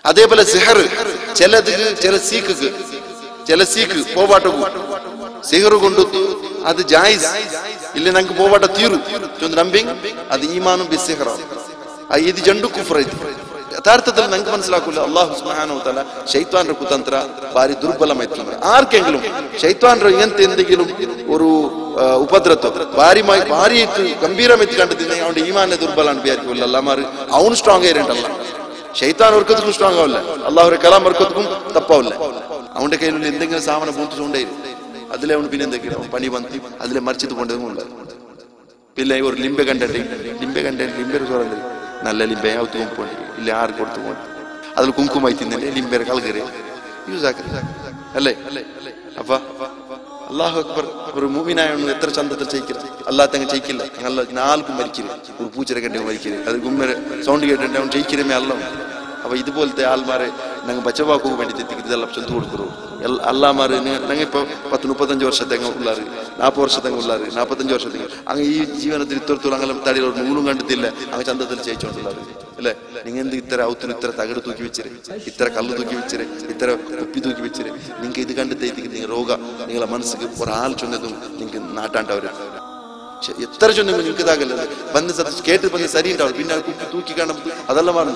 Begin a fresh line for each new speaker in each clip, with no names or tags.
അതേപോലെ സിഹർ ചിലത് ചില സീക്ക് ചില സീക്ക് പോവാട്ടു സിഹർ കൊണ്ടു അത് ജായിസ് ಇಲ್ಲ ನಂಗೆ ಹೋವಾಟ ತೀರು ಚೊಂದು ನಂಬಿಂಗ್ ಅದು ಈಮಾನು ಬಿ ಸಿಹರ ಆ ಇದು ಜಂಡು ಕುಫ್ರ ಐತಿ ಯಥಾರ್ಥದಲ್ಲಿ ನಂಗೆ ಮನസ്സിലാക്കില്ല ಅಲ್ಲಾಹು ಸುಬ್ಹಾನಹು ವತಾല ಶೈತಾನ್ರ ಕುತಂತ್ರ ಬಾರಿ ದುರ್ಬಲമായിട്ടുണ്ട് ആർക്കെങ്കിലും ശൈത്വാൻರ ഇങ്ങനത്തെ എന്തെങ്കിലും ഒരു ആ, ഉപദ്രവം ഭാരി ഭാരി ഗംഭീരമെത്തി കണ്ടതിന് അവന്റെ ഈമാനെ ദുർബലാണ് വിചാരിക്കില്ല അല്ലാമാര് അവನು സ്ട്രോങ് ആയിട്ടുണ്ടല്ല ശൈത്താൻ ഒർക്കത്തിക്കും സ്ട്രോങ് ആവില്ല അള്ളാഹുരെ കലാം ഒർക്കത്തിക്കും തപ്പാവില്ല അവന്റെ കയ്യിൽ എന്തെങ്കിലും സാധനം പൂത്തിച്ചുകൊണ്ടേരും അതിലെ അവന് പിന്നെ എന്തെങ്കിലും പണി വന്ന് അതിലെ മറിച്ചിട്ട് കൊണ്ടതും ഉണ്ട് പിന്നെ ഒരു ലിംബെ കണ്ടിട്ട് ലിംബെ കണ്ടിട്ട് ലിംബെ ചോറല്ലേ നല്ല ലിംബെ അവത്ത് കുമ്പോണ്ടി ഇല്ല ആറ് കൊടുത്തു പോണ്ടി അതിൽ കുങ്കുമായി തിന്നെ ലിംബെ കളകറി യൂസ് ആക്കി അല്ലേ അപ്പൊ അള്ളാഹു അക്ബർ ഒരു മൂവിനായോണ്ട് എത്ര ചന്തത്തിൽ ചെയ്യിക്കില്ല അല്ലാ തങ്ങ ചെയ്യിക്കില്ല അല്ല നാൽക്കും മരിക്കരുത് ഒരു പൂച്ചര കണ്ടി മരിക്കരുത് അത് ഗുമ്മര സൗണ്ട് കേട്ടിട്ട് അവൻ ചെയ്യിக்கிறമേ അല്ല അപ്പൊ ഇതുപോലത്തെ ആൾമാരെ ഞങ്ങൾ ബച്ചവാക്കാൻ വേണ്ടി തെറ്റിക്ക് ഇതെല്ലാം ചെന്ന് കൊടുക്കുറു അല്ലാമാര് ഞങ്ങൾ ഇപ്പൊ പത്ത് മുപ്പത്തഞ്ച് വർഷത്തേങ്ങ ഉള്ളാറ് നാൽപ്പത് വർഷത്തേങ്ങ ഉള്ളാറ് നാൽപ്പത്തഞ്ച് വർഷത്തേക്ക് അങ്ങ് ഈ ജീവനത്തിൽ ഇത്രത്തോളം അങ്ങനെ തടിയിൽ ഒരു നൂലും കണ്ടിട്ടില്ല അങ്ങ് ചന്തത്തിൽ ചെയ്യിച്ചോണ്ടുള്ളാറ് അല്ലേ നിങ്ങൾ എന്ത് ഇത്ര ഔത്തിന് ഇത്ര തകട് തൂക്കി വെച്ചിര് ഇത്ര കല്ല് തൂക്കി വെച്ചിര് ഇത്ര കുപ്പി തൂക്കി വെച്ചിര് നിങ്ങൾക്ക് ഇത് കണ്ടിട്ടേക്ക് നിങ്ങൾ രോഗ നിങ്ങളെ മനസ്സിക്ക് ഒരാൾ ചൊന്നതും നിങ്ങൾക്ക് നാട്ടാണ്ടവര് പക്ഷെ എത്ര ചൊന്നും നിങ്ങൾക്ക് ഇതാകല്ലേ വന്ന് സ- കേട്ട് വന്ന് സരി ഉണ്ടാവും പിന്നെ അത് കുപ്പി തൂക്കി കാണും അതെല്ലാം ആണ്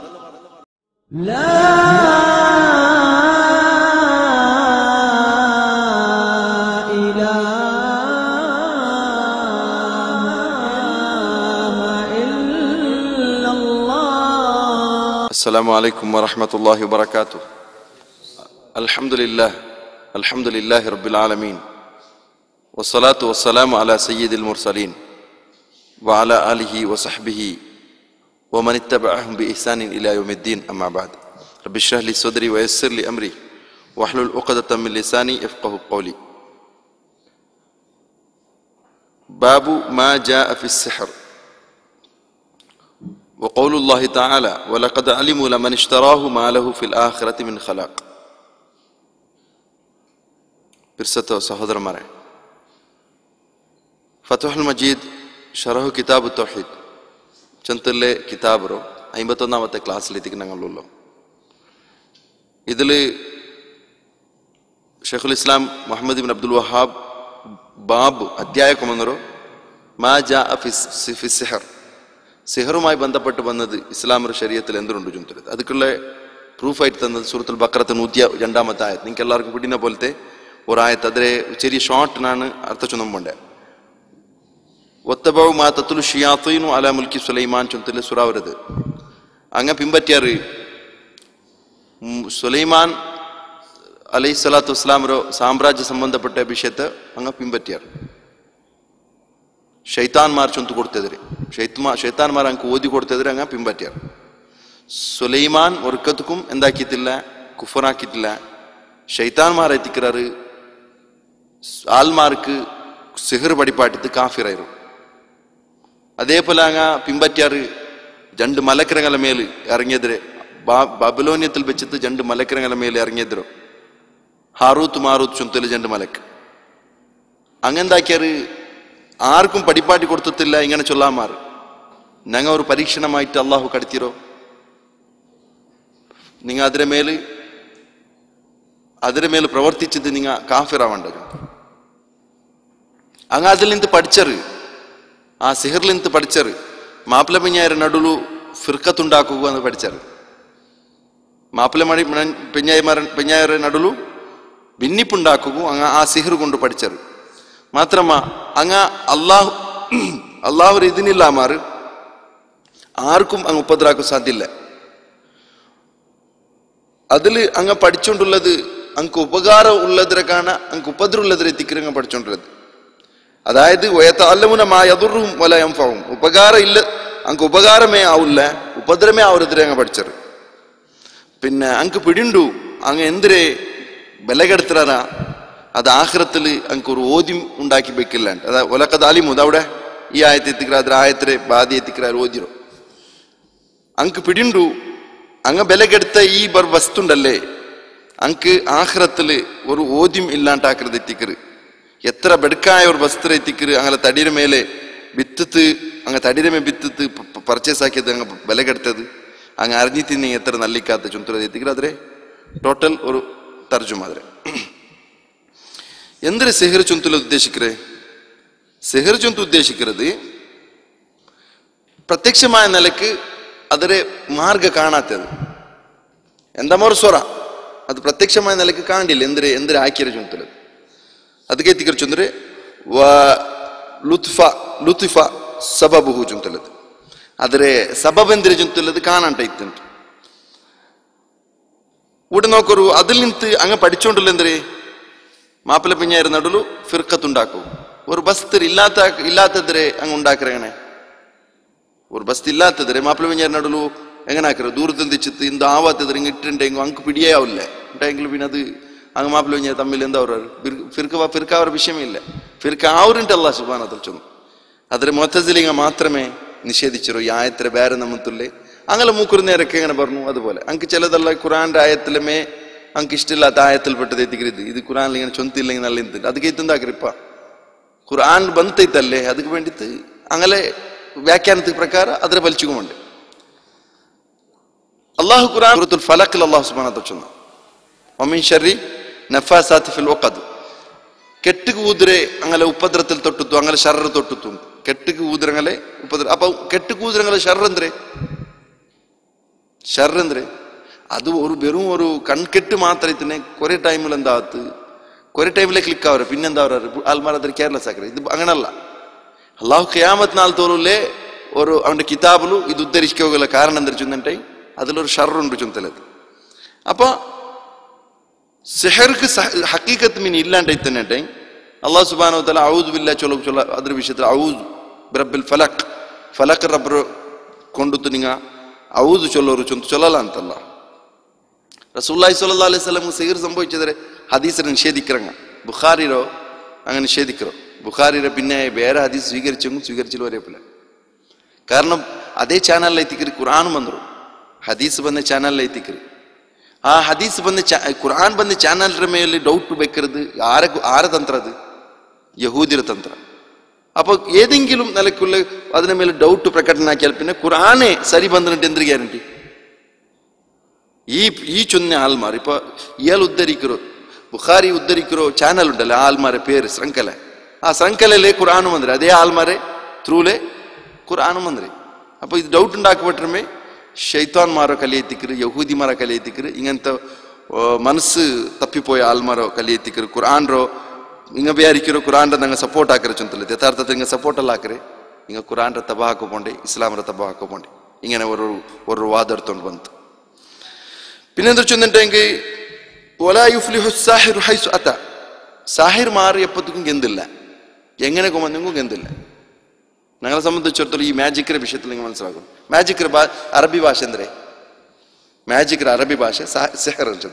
السلام عليكم ورحمة الله وبركاته الحمد لله الحمد لله رب العالمين والصلاة والسلام على سيد المرسلين وعلى آله وصحبه ومن اتبعهم بإحسان إلى يوم الدين أما بعد رب اشرح لي صدري ويسر لي أمري واحلل عقدة من لساني يفقه قولي باب ما جاء في السحر وقول الله تعالى ولقد علموا لمن اشتراه ما له في الآخرة من خلاق പിർസത്തോ സഹോദരന്മാരെ ഫത്തുഹുൽ മജീദ് ഷറഹു കിതാബ് തൗഹീദ് ചന്തല്ലേ കിതാബറോ അമ്പത്തൊന്നാമത്തെ ക്ലാസ്സിലെത്തിക്ക് ഞങ്ങളുള്ളൂ ഇതിൽ ഷെഖുൽ ഇസ്ലാം മുഹമ്മദ് ബിൻ അബ്ദുൽ വഹാബ് ബാബ് അധ്യായക്കൊമെന്നറോ മാ ജാ ഫി ഫി സിഹർ സിഹറുമായി ബന്ധപ്പെട്ട് വന്നത് ഇസ്ലാമിന്റെ ശരീരത്തിൽ എന്തുണ്ട് ചുന്തരുത് അതുക്കുള്ള പ്രൂഫായിട്ട് തന്നത് സൂറത്തുൽ ബക്രത്ത് നൂറ്റിയ രണ്ടാമത്തെ ആയത് നിങ്ങൾക്ക് എല്ലാവർക്കും പിടിന പോലത്തെ ഒരായത്ത് അതിലെ ചെറിയ ഷോർട്ടിനാണ് അർത്ഥചൊന്നും പോണ്ടേ ഒത്തബവും ആ തത്തുലു ഷിയാത്തീനു അല മുൽക്കി സുലൈമാൻ ചുന്തല് സുറാവരുത് അങ്ങ പിമ്പറ്റിയാറ് ഉം, സുലൈമാൻ അലൈഹി സ്വലാത്തു വസ്സലാമരോ സാമ്രാജ്യ സംബന്ധപ്പെട്ട വിഷയത്തെ അങ്ങ് പിമ്പറ്റിയാറ് ಶೈತಾನ್ಮಾರ್ ಚೊಂತು ಕೊಡ್ತಿದ್ರಿ ಶೈತ್ಮಾ ಶೈತಾನ್ಮಾರ್ ಅಂಕ ಓದಿ ಕೊಡ್ತಿದ್ರೆ ಹಂಗ ಪಿಂಬಟ್ಯಾರ ಸುಲೈಮಾನ್ ಒರ್ಕತ್ಕುಂ ಎಂದಾಕಿತ್ತಿಲ್ಲ ಕುಫರ್ ಹಾಕಿತ್ತಿಲ್ಲ ಶೈತಾನ್ಮಾರ್ ಎತ್ತಿಕ್கிறாரு ആൽമാർക്ക് സിഹർ പടിപ്പാട്ടിത്ത് കാഫിറായിരുന്നു അതേപോലെ അങ്ങ പിമ്പറ്റാറ് രണ്ട് മലക്കരങ്ങളെ മേൽ ഇറങ്ങിയതിരെ ബബലോന്യത്തിൽ വെച്ചിട്ട് രണ്ട് മലക്കരങ്ങളെ മേൽ ഇറങ്ങിയതിരോ ഹാറൂത്ത് മാറൂത്ത് ചുന്തല് രണ്ട് മലക്ക് അങ്ങെന്താക്കിയാറ് ആർക്കും പടിപ്പാട്ടി കൊടുത്തിട്ടില്ല ഇങ്ങനെ ചൊല്ലാമാറ് ഞങ്ങൾ ഒരു പരീക്ഷണമായിട്ട് അള്ളാഹു കടത്തിരോ നിങ്ങൾ അതിരെ മേല് അതിരെ മേൽ പ്രവർത്തിച്ചത് നിങ്ങൾ കാഫിറാവേണ്ടത് അങ്ങ് അതിൽ നിന്ന് പഠിച്ചറ് ആ സിഹറിൽ നിന്ന് പഠിച്ചറ് മാപ്പിള പിഞ്ഞായര നടുലു ഫിർക്കത്തുണ്ടാക്കുക എന്ന് പഠിച്ചറ് മാപ്പിള മണി പിഞ്ഞായമാര പിഞ്ഞായര നടുലു ഭിന്നിപ്പുണ്ടാക്കുക അങ്ങ് ആ സിഹർ കൊണ്ട് പഠിച്ചറ് മാത്രമ അങ്ങ് അള്ളാഹു അള്ളാഹു ഇതിനില്ല മാറ് ആർക്കും അങ്ങ് ഉപദ്രാക്കാൻ സാധ്യല്ല അതില് അങ്ങ് പഠിച്ചുകൊണ്ടുള്ളത് അങ്ങ് ഉപകാരം ഉള്ളതിരക്കാണ് അങ്ങ് ഉപദ്രം ഉള്ളതിരെ തിക്കരങ്ങ് പഠിച്ചുകൊണ്ടുള്ളത് അതായത് വയത്തല്ലമുന മായതുറും വല എംഫവും ഉപകാരം ഇല്ല അങ്ങ് ഉപകാരമേ ആവില്ല ഉപദ്രമേ ആവരുതിരെ അങ്ങ് പഠിച്ചത് പിന്നെ അങ്ങ് പിടിണ്ടു അങ്ങ് എന്തിരെ ബലകെടുത്തറാ അത് ആഹ്റത്തിൽ അങ്ങ് ഒരു ഓദ്യം ഉണ്ടാക്കി വെക്കില്ലാണ്ട് അതാ ഒലക്കത് അലിമു അതവിടെ ഈ ആയത്തെ എത്തിക്കിற അದ್ರ ആയത്തിരെ ബാധി എത്തിക്കിற ഓതിരോ അങ്ങ് പിടിണ്ടു അങ്ങ് ബലകെടുത്ത ഈ ബർ വസ്തുണ്ടല്ലേ അങ്ങ് ആഹ്റത്തിൽ ഒരു ഓദ്യം ഇല്ലാണ്ടാക്കരുത് എത്തിക്കറ് എത്ര ബെടുക്കായ ഒരു വസ്ത്ര എത്തിക്കറ് അങ്ങനെ തടിയുടെ മേലെ വിത്തത്ത് അങ്ങ് തടിയുടെ മേ വിത്തത്ത് പർച്ചേസ് ആക്കിയത് അങ്ങ് ബലകെടുത്തത് അങ്ങ് അറിഞ്ഞിത്തിന് എത്ര നല്ലിക്കാത്ത ചുന്തുലത് എത്തിക്കലാದ್ರೆ ടോട്ടൽ ഒരു തർജുമാದ್ರೆ എന്തൊരു സെഹിർ ചുന്തുലത് ഉദ്ദേശിക്കറേ സെഹിർ ചുന്തു ഉദ്ദേശിക്കുന്നത് പ്രത്യക്ഷമായ നിലക്ക് ಅದರ ಮಾರ್ಗ ಕಾಣಾತದು ಎಂದಮೋರು ಸ್ವರ ಅದು ಪ್ರತ್ಯಕ್ಷമായ നിലക്ക് കാണില്ല എന്തിരെ എന്തിരെ ആക്കിയൊരു ചുന്തല് ಅದಕ್ಕೆ ಎತ್ತಿಕರು ಚುಂದ್ರೆ ವ ಲುತ್ಫ ಲುತ್ಫ ಸಬಬುಹು ಚುಂತಲದು ಆದರೆ ಸಬಬೆಂದ್ರೆ ചുന്തലത് കാണാണ്ട ഇത്തുണ്ട് ഇവിടെ നോക്കൊരു അതിൽ നിന്ന് അങ്ങ് പഠിച്ചോണ്ടല്ലോ എന്തേ മാപ്പിള പിഞ്ഞായിരം നടുലു ഫിർക്കത്തുണ്ടാക്കും ഒരു ബസ്തർ ഇല്ലാത്ത ഇല്ലാത്തതിരെ അങ്ങ് ഉണ്ടാക്കറങ്ങനെ ഒരു ബസ് ഇല്ലാത്തതിരെ മാപ്പിള പിഞ്ഞായിരം നടുലു എങ്ങനെ ആക്കറ ദൂരത്തിൽ തിച്ചിത്ത് ഇന്ത് ആവാത്തതിരെ ഇങ്ങ് ഇട്ടുണ്ടെങ്കിൽ അങ്ങ് പിടിയേ ആവില്ല ഉണ്ടെങ്കിൽ പിന്നെ അത് അങ്ങ് മാപ്പിള പിഞ്ഞാൽ തമ്മിൽ എന്താ പറയുക ഫിർക്ക ഫിർക്ക അവരുടെ വിഷയമില്ല ഫിർക്ക ആവരുണ്ടല്ല സുബാനത്തിൽ ചൊന്നു അതിരെ മൊത്തത്തിലിങ്ങ മാത്രമേ നിഷേധിച്ചിരു ഈ ആയത്തിലെ വേറെ നമ്മത്തുള്ളേ അങ്ങനെ മൂക്കുരു നേരൊക്കെ എങ്ങനെ പറഞ്ഞു അതുപോലെ അങ്ക് ചിലതല്ല ഖുറാന്റെ ആയത്തിലുമേ അങ്ക് ഇഷ്ടമില്ലാത്ത ആയത്തിൽപ്പെട്ടത് എത്തിക്കരുത് ഇത് ഖുറാനിൽ ഇങ്ങനെ ചൊന്തില്ലെങ്കിൽ നല്ല എന്ത് അത് കേത്തുണ്ടാക്കറിപ്പ ഖുർആൻ ಬಂತೈತಲ್ಲೇ ಅದಕ್ಕೆ വേണ്ടിയിട്ട് അങ്ങനെ വ്യാഖ്യാനത്തിന് പ്രകാരം അതിനെ വലിച്ചുകൊണ്ട് അള്ളാഹു ഖുർആൻ സൂറത്തുൽ ഫലഖിൽ അള്ളാഹു സുബ്ഹാനഹു വ തആല ഒമിൻ ഷർരി നഫാസാത്തി ഫിൽ ഉഖദ് ಕೆಟ್ಟಿಗೆ ಊದ್ರೆ ಅಂಗಲೆ ಉಪದ್ರത്തിൽ ತೊಟ್ಟುತ್ತು ಅಂಗಲೆ ಶರ್ರ ತೊಟ್ಟುತ್ತು ಕೆಟ್ಟಿಗೆ ಊದ್ರಂಗಲೆ ಉಪದ್ರ ಅಪ್ಪ ಕೆಟ್ಟಿಗೆ ಊದ್ರಂಗಲೆ ಶರ್ರ ಅಂದ್ರೆ ಶರ್ರ ಅಂದ್ರೆ ಅದು ഒരു വെറും ഒരു കൺകെട്ട് മാത്രത്തിന് കുറെ ടൈമിൽ എന്താകത്ത് കുറെ ടൈമിലെ ക്ലിക്ക് ആവറ് പിന്നെന്താ പറയുക ആൽമാർ അത്ര കെയർലെസ് ആക്കറ് ഇത് അങ്ങനല്ല അള്ളാഹു ഖിയാമത്ത് നാൾ തോറുല്ലേ ഒരു അവന്റെ കിതാബിലു ഇത് ഉദ്ധരിക്കുക കാരണം എന്താ ചൊന്നിട്ടെ അതിലൊരു ഷർറുണ്ട് ചൊന്തലത് അപ്പൊ സെഹർക്ക് ഹക്കീക്കത്ത് മീൻ ഇല്ലാണ്ടൈത്തന്നെ അള്ളാഹു സുബാനോ തല ഔദ് ബില്ല ചൊല്ല ചൊല്ല അದ್ರ വിഷയത്തിൽ ഔദ് ಬ್ರಬ್ಬಿಲ್ ಫಲಕ್ ಫಲಕ್ ರಬ್ರು ಕೊಂಡುತ್ತು ನಿಂಗ ಔದು ಚೊಲ್ಲೋರು ಚೊಂತು ಚೊಲ್ಲಲ್ಲ ಅಂತಲ್ಲ റസൂല്ലായി സ്വല്ലാ അലൈഹി സ്വലം സിഹിർ സംഭവിച്ചതരെ ഹദീസിനെ നിഷേധിக்கிறങ്ങ ബുഖാരിരോ അങ്ങനെ നിഷേധിக்கிறോ ബുഖാരിരെ പിന്നെ വേറെ ഹദീസ് സ്വീകരിച്ചെങ്കിൽ സ്വീകരിച്ചില്ല വരെയപ്പില്ല കാരണം അതേ ಚಾನಲ್ ಐತಿಕ್ರಿ ಕುರಾನ್ ಬಂದರು ಹದೀಸ್ ಬಂದ ಚಾನಲ್ ಐತಿಕ್ರಿ ಆ ಹದೀಸ್ ಬಂದ ಚಾ ಕುರಾನ್ ಬಂದ ಚಾನಲ್ ಮೇಲೆ ಡೌಟ್ ಬೇಕಿರೋದು ആര ആര തന്ത്ര അത് യഹൂദിയുടെ തന്ത്ര അപ്പൊ ഏതെങ്കിലും നിലക്കുള്ള അതിനെ മേലെ ഡൗട്ട് പ്രകടനാക്കിയാൽ പിന്നെ ഖുറാനെ സരി ബന്ധനിട്ട് എന്ത് ഗ്യാരണ്ടി ഈ ഈ ചൊന്ന ആൽമാർ ഇപ്പൊ ഇയാൾ ഉദ്ധരിക്കറോ ബുഖാരി ഉദ്ധരിക്കറോ ചാനൽ ഉണ്ടല്ലോ ആ ആൽമാരെ പേര് ശൃംഖല ആ ശൃംഖലയിലെ ഖുറാനും വന്നിരി അതേ ആൽമാരെ ത്രൂലെ ഖുറാനും വന്നിരി അപ്പൊ ഇത് ഡൗട്ട് ഉണ്ടാക്കപ്പെട്ടമേ ഷെയ്ത്താൻമാരോ കലിയെത്തിക്കറ് യഹൂദിമാരോ കലിയെത്തിക്കറ് ഇങ്ങനത്തെ ഓ, മനസ്സ് തപ്പിപ്പോയ ആൽമാരോ കലിയെത്തിക്കറ് ഖുറാൻറോ ഇങ്ങ വിചാരിക്കറോ ഖുറാന്റെ ನಂಗೆ ಸಪೋರ್ಟ್ ಹಾಕರೆ ಚಂತಲ್ಲ ಯಥಾರ್ಥത്തിൽ ഇങ്ങ ಸಪೋರ್ಟ್ ಅಲ್ಲ ಹಾಕರೆ ഇങ്ങ ഖുറാന്റെ തബ ಹಾಕೋಕೊಂಡೆ ഇസ്ലാമിന്റെ തബ ಹಾಕೋಕೊಂಡೆ ഇങ്ങനെ ഒരു ഒരു വാദെടുത്തോണ്ട് ಬಂತು പിന്നെന്താ ചൊന്നിട്ടെങ്കിൽ ഒലായുഫ്ലിഹു സാഹിറു ഹൈസു അത്ത സാഹിർ മാറി എപ്പത്തുക്കും ഗന്തില്ല എങ്ങനെ കൊമന്നെങ്കും ഗന്തില്ല ഞങ്ങളെ സംബന്ധിച്ചിടത്തോളം ഈ ಮ್ಯಾಜಿಕ್ರ ವಿಷಯത്തിൽ നിങ്ങൾ മനസ്സിലാക്കും ಮ್ಯಾಜಿಕ್ರ ಭಾಷೆ ಅರಬಿ ಭಾಷೆ ಅಂದ್ರೆ ಮ್ಯಾಜಿಕ್ರ ಅರಬಿ ಭಾಷೆ ಸೆಹರ್ ಅಂತ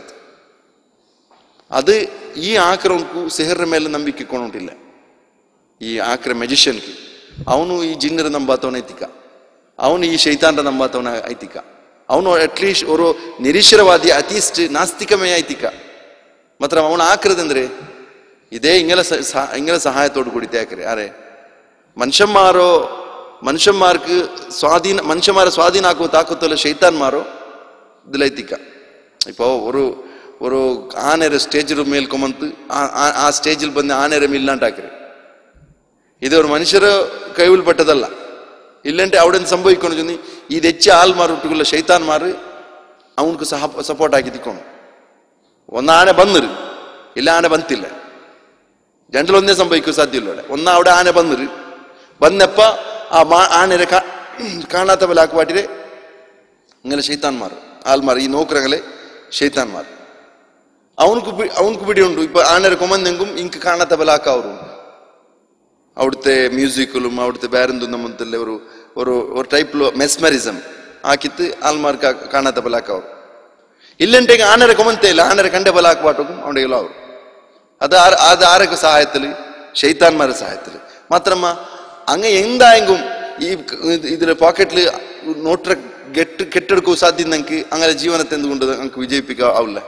ಅದು ಈ ಆಕ್ರಮಕ್ಕೂ ಸೆಹರ್ ಮೇಲೆ ನಂಬಿಕೆ ಕೊಂಡಿಲ್ಲ ಈ ಆಕ್ರ ಮೆಜಿಷಿಯನ್ಗೆ ಅವನು ಈ ಜಿನ್ನರ ನಂಬಾತವನ ಐತಿಕ ಅವನು ಈ ಶೈತಾನ್ರ ನಂಬಾತವನ ಐತಿಕ ಅವನು ಅಟ್ಲೀಸ್ಟ್ ഒരു ನಿರೀಶ್ವರವಾದಿ ಅತೀಸ್ಟ್ ನಾಸ್ತಿಕಮೇ ಐತಿಕ ಮಾತ್ರ ಅವನು ಆಕ್ರದಂದ್ರೆ ಇದೇ ಇಂಗಲ ಇಂಗಲ സഹായത്തോട് കൂടി തേക്കരെ ആരെ മനുഷ്യന്മാരോ മനുഷ്യന്മാർക്ക് സ്വാധീന മനുഷ്യന്മാരെ സ്വാധീനാക്കുക താക്കത്തുള്ള ഷെയ്ത്താൻമാരോ ഇതിലെത്തിക്ക ഇപ്പോൾ ഒരു ഒരു ആനര സ്റ്റേജിൽ മേൽക്കൊമന്ത് ആ- ആ- ആ സ്റ്റേജിൽ ಬಂದು ആനര ഇല്ലാണ്ടാക്കರೆ ഇത് ഒരു മനുഷ്യರ കൈവിൽപ്പെട്ടതല്ല ഇല്ലಂటే അവിടെ എന്ത് സംഭവിക്കണം ചൊന്നി ഈ തെച്ച ആൽമാർ ഒട്ടുള്ള ഷെയ്ത്താൻമാർ അവനക്ക് സഹ സപ്പോർട്ട് ആക്കി തിക്കണം ഒന്ന് ആന ബന്നിರು ಇಲ್ಲ ಆನೆ ಬಂತಿಲ್ಲ രണ്ടിലൊന്നേ സംഭവിക്കാൻ സാധ്യമില്ല ഒന്ന് അവിടെ ആന ബന്നിರು ಬಂದಪ್ಪ ಆ ಮಾ ಆನೆರೆ ಕಾ കാണാത്ത പോലെ ആക്കുവാട്ടിരെ ഇങ്ങനെ ഷെയ്ത്താൻമാർ ആൽമാർ ഈ നോക്കറങ്ങളെ ഷെയ്ത്താൻമാർ അവനക്ക് പി- അവനക്ക് പിടിയുണ്ട് ഇപ്പൊ ആനരെ കൊമന്നെങ്കും ഇങ്ക് കാണാത്ത പോലെ ആക്കാവറുണ്ട് അവിടുത്തെ മ്യൂസിക്കിലും അവിടുത്തെ വേറെന്തും നമ്മത്തില്ല ഒരു ഒരു ഒരു ടൈപ്പിലോ മെസ്മറിസം ആക്കിത്ത് ആൽമാർക്ക് ആ- കാണാത്ത പോലെ ആക്കാവറും ഇല്ലണ്ടെങ്കിൽ ആനരെ കൊമന്തേ ഇല്ല ആനരെ കണ്ട പോലെ ആക്കുവാട്ടും അവിടെ അവർ അത് ആര- അത് ആരൊക്കെ സഹായത്തില് ഷെയ്ത്താൻമാരുടെ സഹായത്തില് മാത്രമ അങ്ങ് എന്തായെങ്കും ഈ ക- ഇതിലെ പോക്കറ്റിൽ നോട്ട കെട്ട് കെട്ടെടുക്കുക സാധ്യം നിങ്ങൾക്ക് അങ്ങനെ ജീവനത്തെ എന്തുകൊണ്ട് നമുക്ക് വിജയിപ്പിക്കാൻ ആവില്ല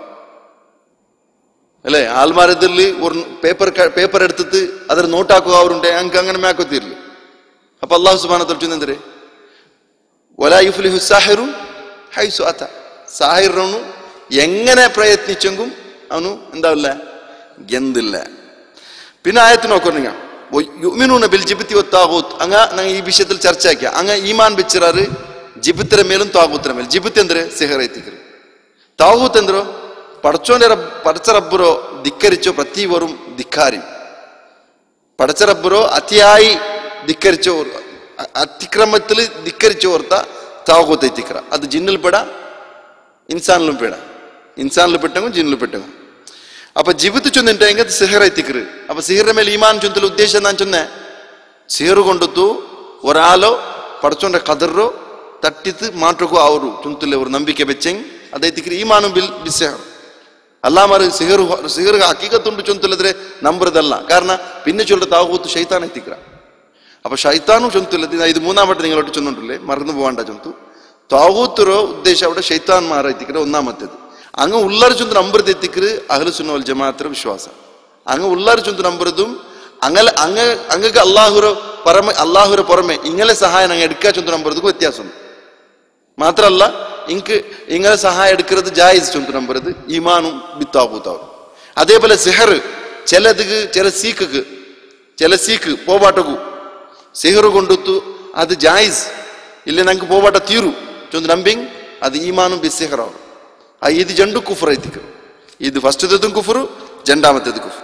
അല്ലേ ആൽമാരത്തിൽ ഒരു പേപ്പർ പേപ്പർ എടുത്തിട്ട് അതിൽ നോട്ടാക്കുക അവരുണ്ട് ഞങ്ങൾക്ക് അങ്ങനെ മേക്കത്തില്ല അപ്പൊ അള്ളാഹു സുബാന തൊട്ടുന്നെന്തരെ ഒലാ യുഫ്ലിഹു സാഹിറു ഹൈസു അത സാഹിറിനു എങ്ങനെ പ്രയത്നിച്ചെങ്കും അവನು എന്താവില്ല ಗೆಂದಿಲ್ಲ പിന്നെ ആയത്ത് നോക്കൂ നിങ്ങൾ യുമിനൂന ബിൽ ജിബിത്തി ഒത്താകൂത്ത് അങ്ങ ഞങ്ങൾ ഈ വിഷയത്തിൽ ചർച്ച ആക്കിയ അങ്ങ ഈമാൻ വെച്ചിറാറ് ജിബിത്തിര മേലും താകൂത്തിര മേലും ജിബിത്ത് എന്തൊരു സിഹർ എത്തിക്കರು ತಾಗೂತ್ ಎಂದ್ರು ಪಡಚೋನೆ ರಬ್ ಪಡಚ ರಬ್ಬರೋ ಧಿಕ್ಕರಿಚೋ ಪ್ರತಿವരും ಧಿಕ್ಕಾರಿ പടച്ച റബ്ബറോ അതിയായി ധിക്കരിച്ചവർ അ- അതിക്രമത്തിൽ ധിക്കരിച്ചവർത്ത താവൂത്ത് എത്തിക്കറ അത് ജിന്നിൽ പെടാ ഇൻസാനിലും പെടാ ഇൻസാനിൽ പെട്ടെങ്കിൽ ജിന്നിൽ പെട്ടെങ്കിൽ അപ്പൊ ജീവിತ ചൊന്നിട്ടെങ്കിൽ അത് സിഹർ എത്തിക്കറ് അപ്പൊ സിഹറിന്റെ മേലെ ഈമാൻ ചൊന്തൽ ഉദ്ദേശം ഞാൻ ചൊന്നെ സിഹർ കൊണ്ടുത്തു ഒരാളോ പടച്ചോന്റെ കതറോ തട്ടിത്ത് മാറ്റക്കോ ആവරු ചുന്തലെ ഒരു നമ്പിಕೆ ಬೆಚ್ಚೆಂಗ್ ಅದೇ ತಿಕ್ರಿ ಈಮಾನು ಬಿಲ್ ಬಿಸ್ಸೆಹರ್ ಅಲ್ಲ ಮಾರು ಸಿಹರು ಸಿಹರ್ಗೆ ಹಕೀಕತ್ತುಂಟು ಚೊಂತುಲ್ಲದ್ರೆ ನಂಬರದಲ್ಲ ಕಾರಣ പിന്നെ ചൊല്ല താകൂത്ത് ഷൈത്താൻ എത്തിക്കറ അപ്പൊ ഷൈത്താനും ചൊന്തുല്ലത് ഇത് മൂന്നാമത്തെ നിങ്ങളോട്ട് ചൊന്നുണ്ടല്ലേ മറന്നു പോവാണ്ട ചൊന്തു താകൂത്തുറോ ഉദ്ദേശം അവിടെ ഷൈത്താൻമാർ എത്തിക്കറ ഒന്നാമത്തേത് അങ്ങ് ഉള്ളാർ ചൊന്തു നമ്പറത് എത്തിക്കറ് അഹ്ലുസുന്ന വൽ ജമാഅത്ര വിശ്വാസം അങ്ങ് ഉള്ളാർ ചൊന്തു നമ്പറതും അങ്ങനെ അങ്ങ് അങ്ങക്ക് അള്ളാഹുര പുറമെ അള്ളാഹുര പുറമെ ഇങ്ങനെ സഹായം അങ്ങ് എടുക്കാൻ ചൊന്തു നമ്പറതും വ്യത്യാസമുണ്ട് മാത്രല്ല ഇങ്ക് ഇങ്ങനെ സഹായം എടുക്കുന്നത് ജായിസ് ചൊന്തു നമ്പറത് ഈമാനും ബിത്താകൂത്താവും അതേപോലെ സിഹർ ചിലതിക്ക് ചില സീക്ക് ചില സീക്ക് പോവാട്ടക്കു സിഹർ കൊണ്ടുത്തു അത് ജായിസ് ಇಲ್ಲ ನಂಗೆ ಹೋವಾಟ ತೀರು ಚೊಂದು ನಂಬಿಂಗ್ ಅದು ಈಮಾನು ಬಿಸ್ಸಿಹರ ಅವರು ಆ ಇದು ಜಂಡು ಕುಫರ್ ಐತಿಕ ಇದು ಫಸ್ಟ್ದದ್ದು ಕುಫರು ಜಂಡಾಮತ್ತದ ಕುಫರ್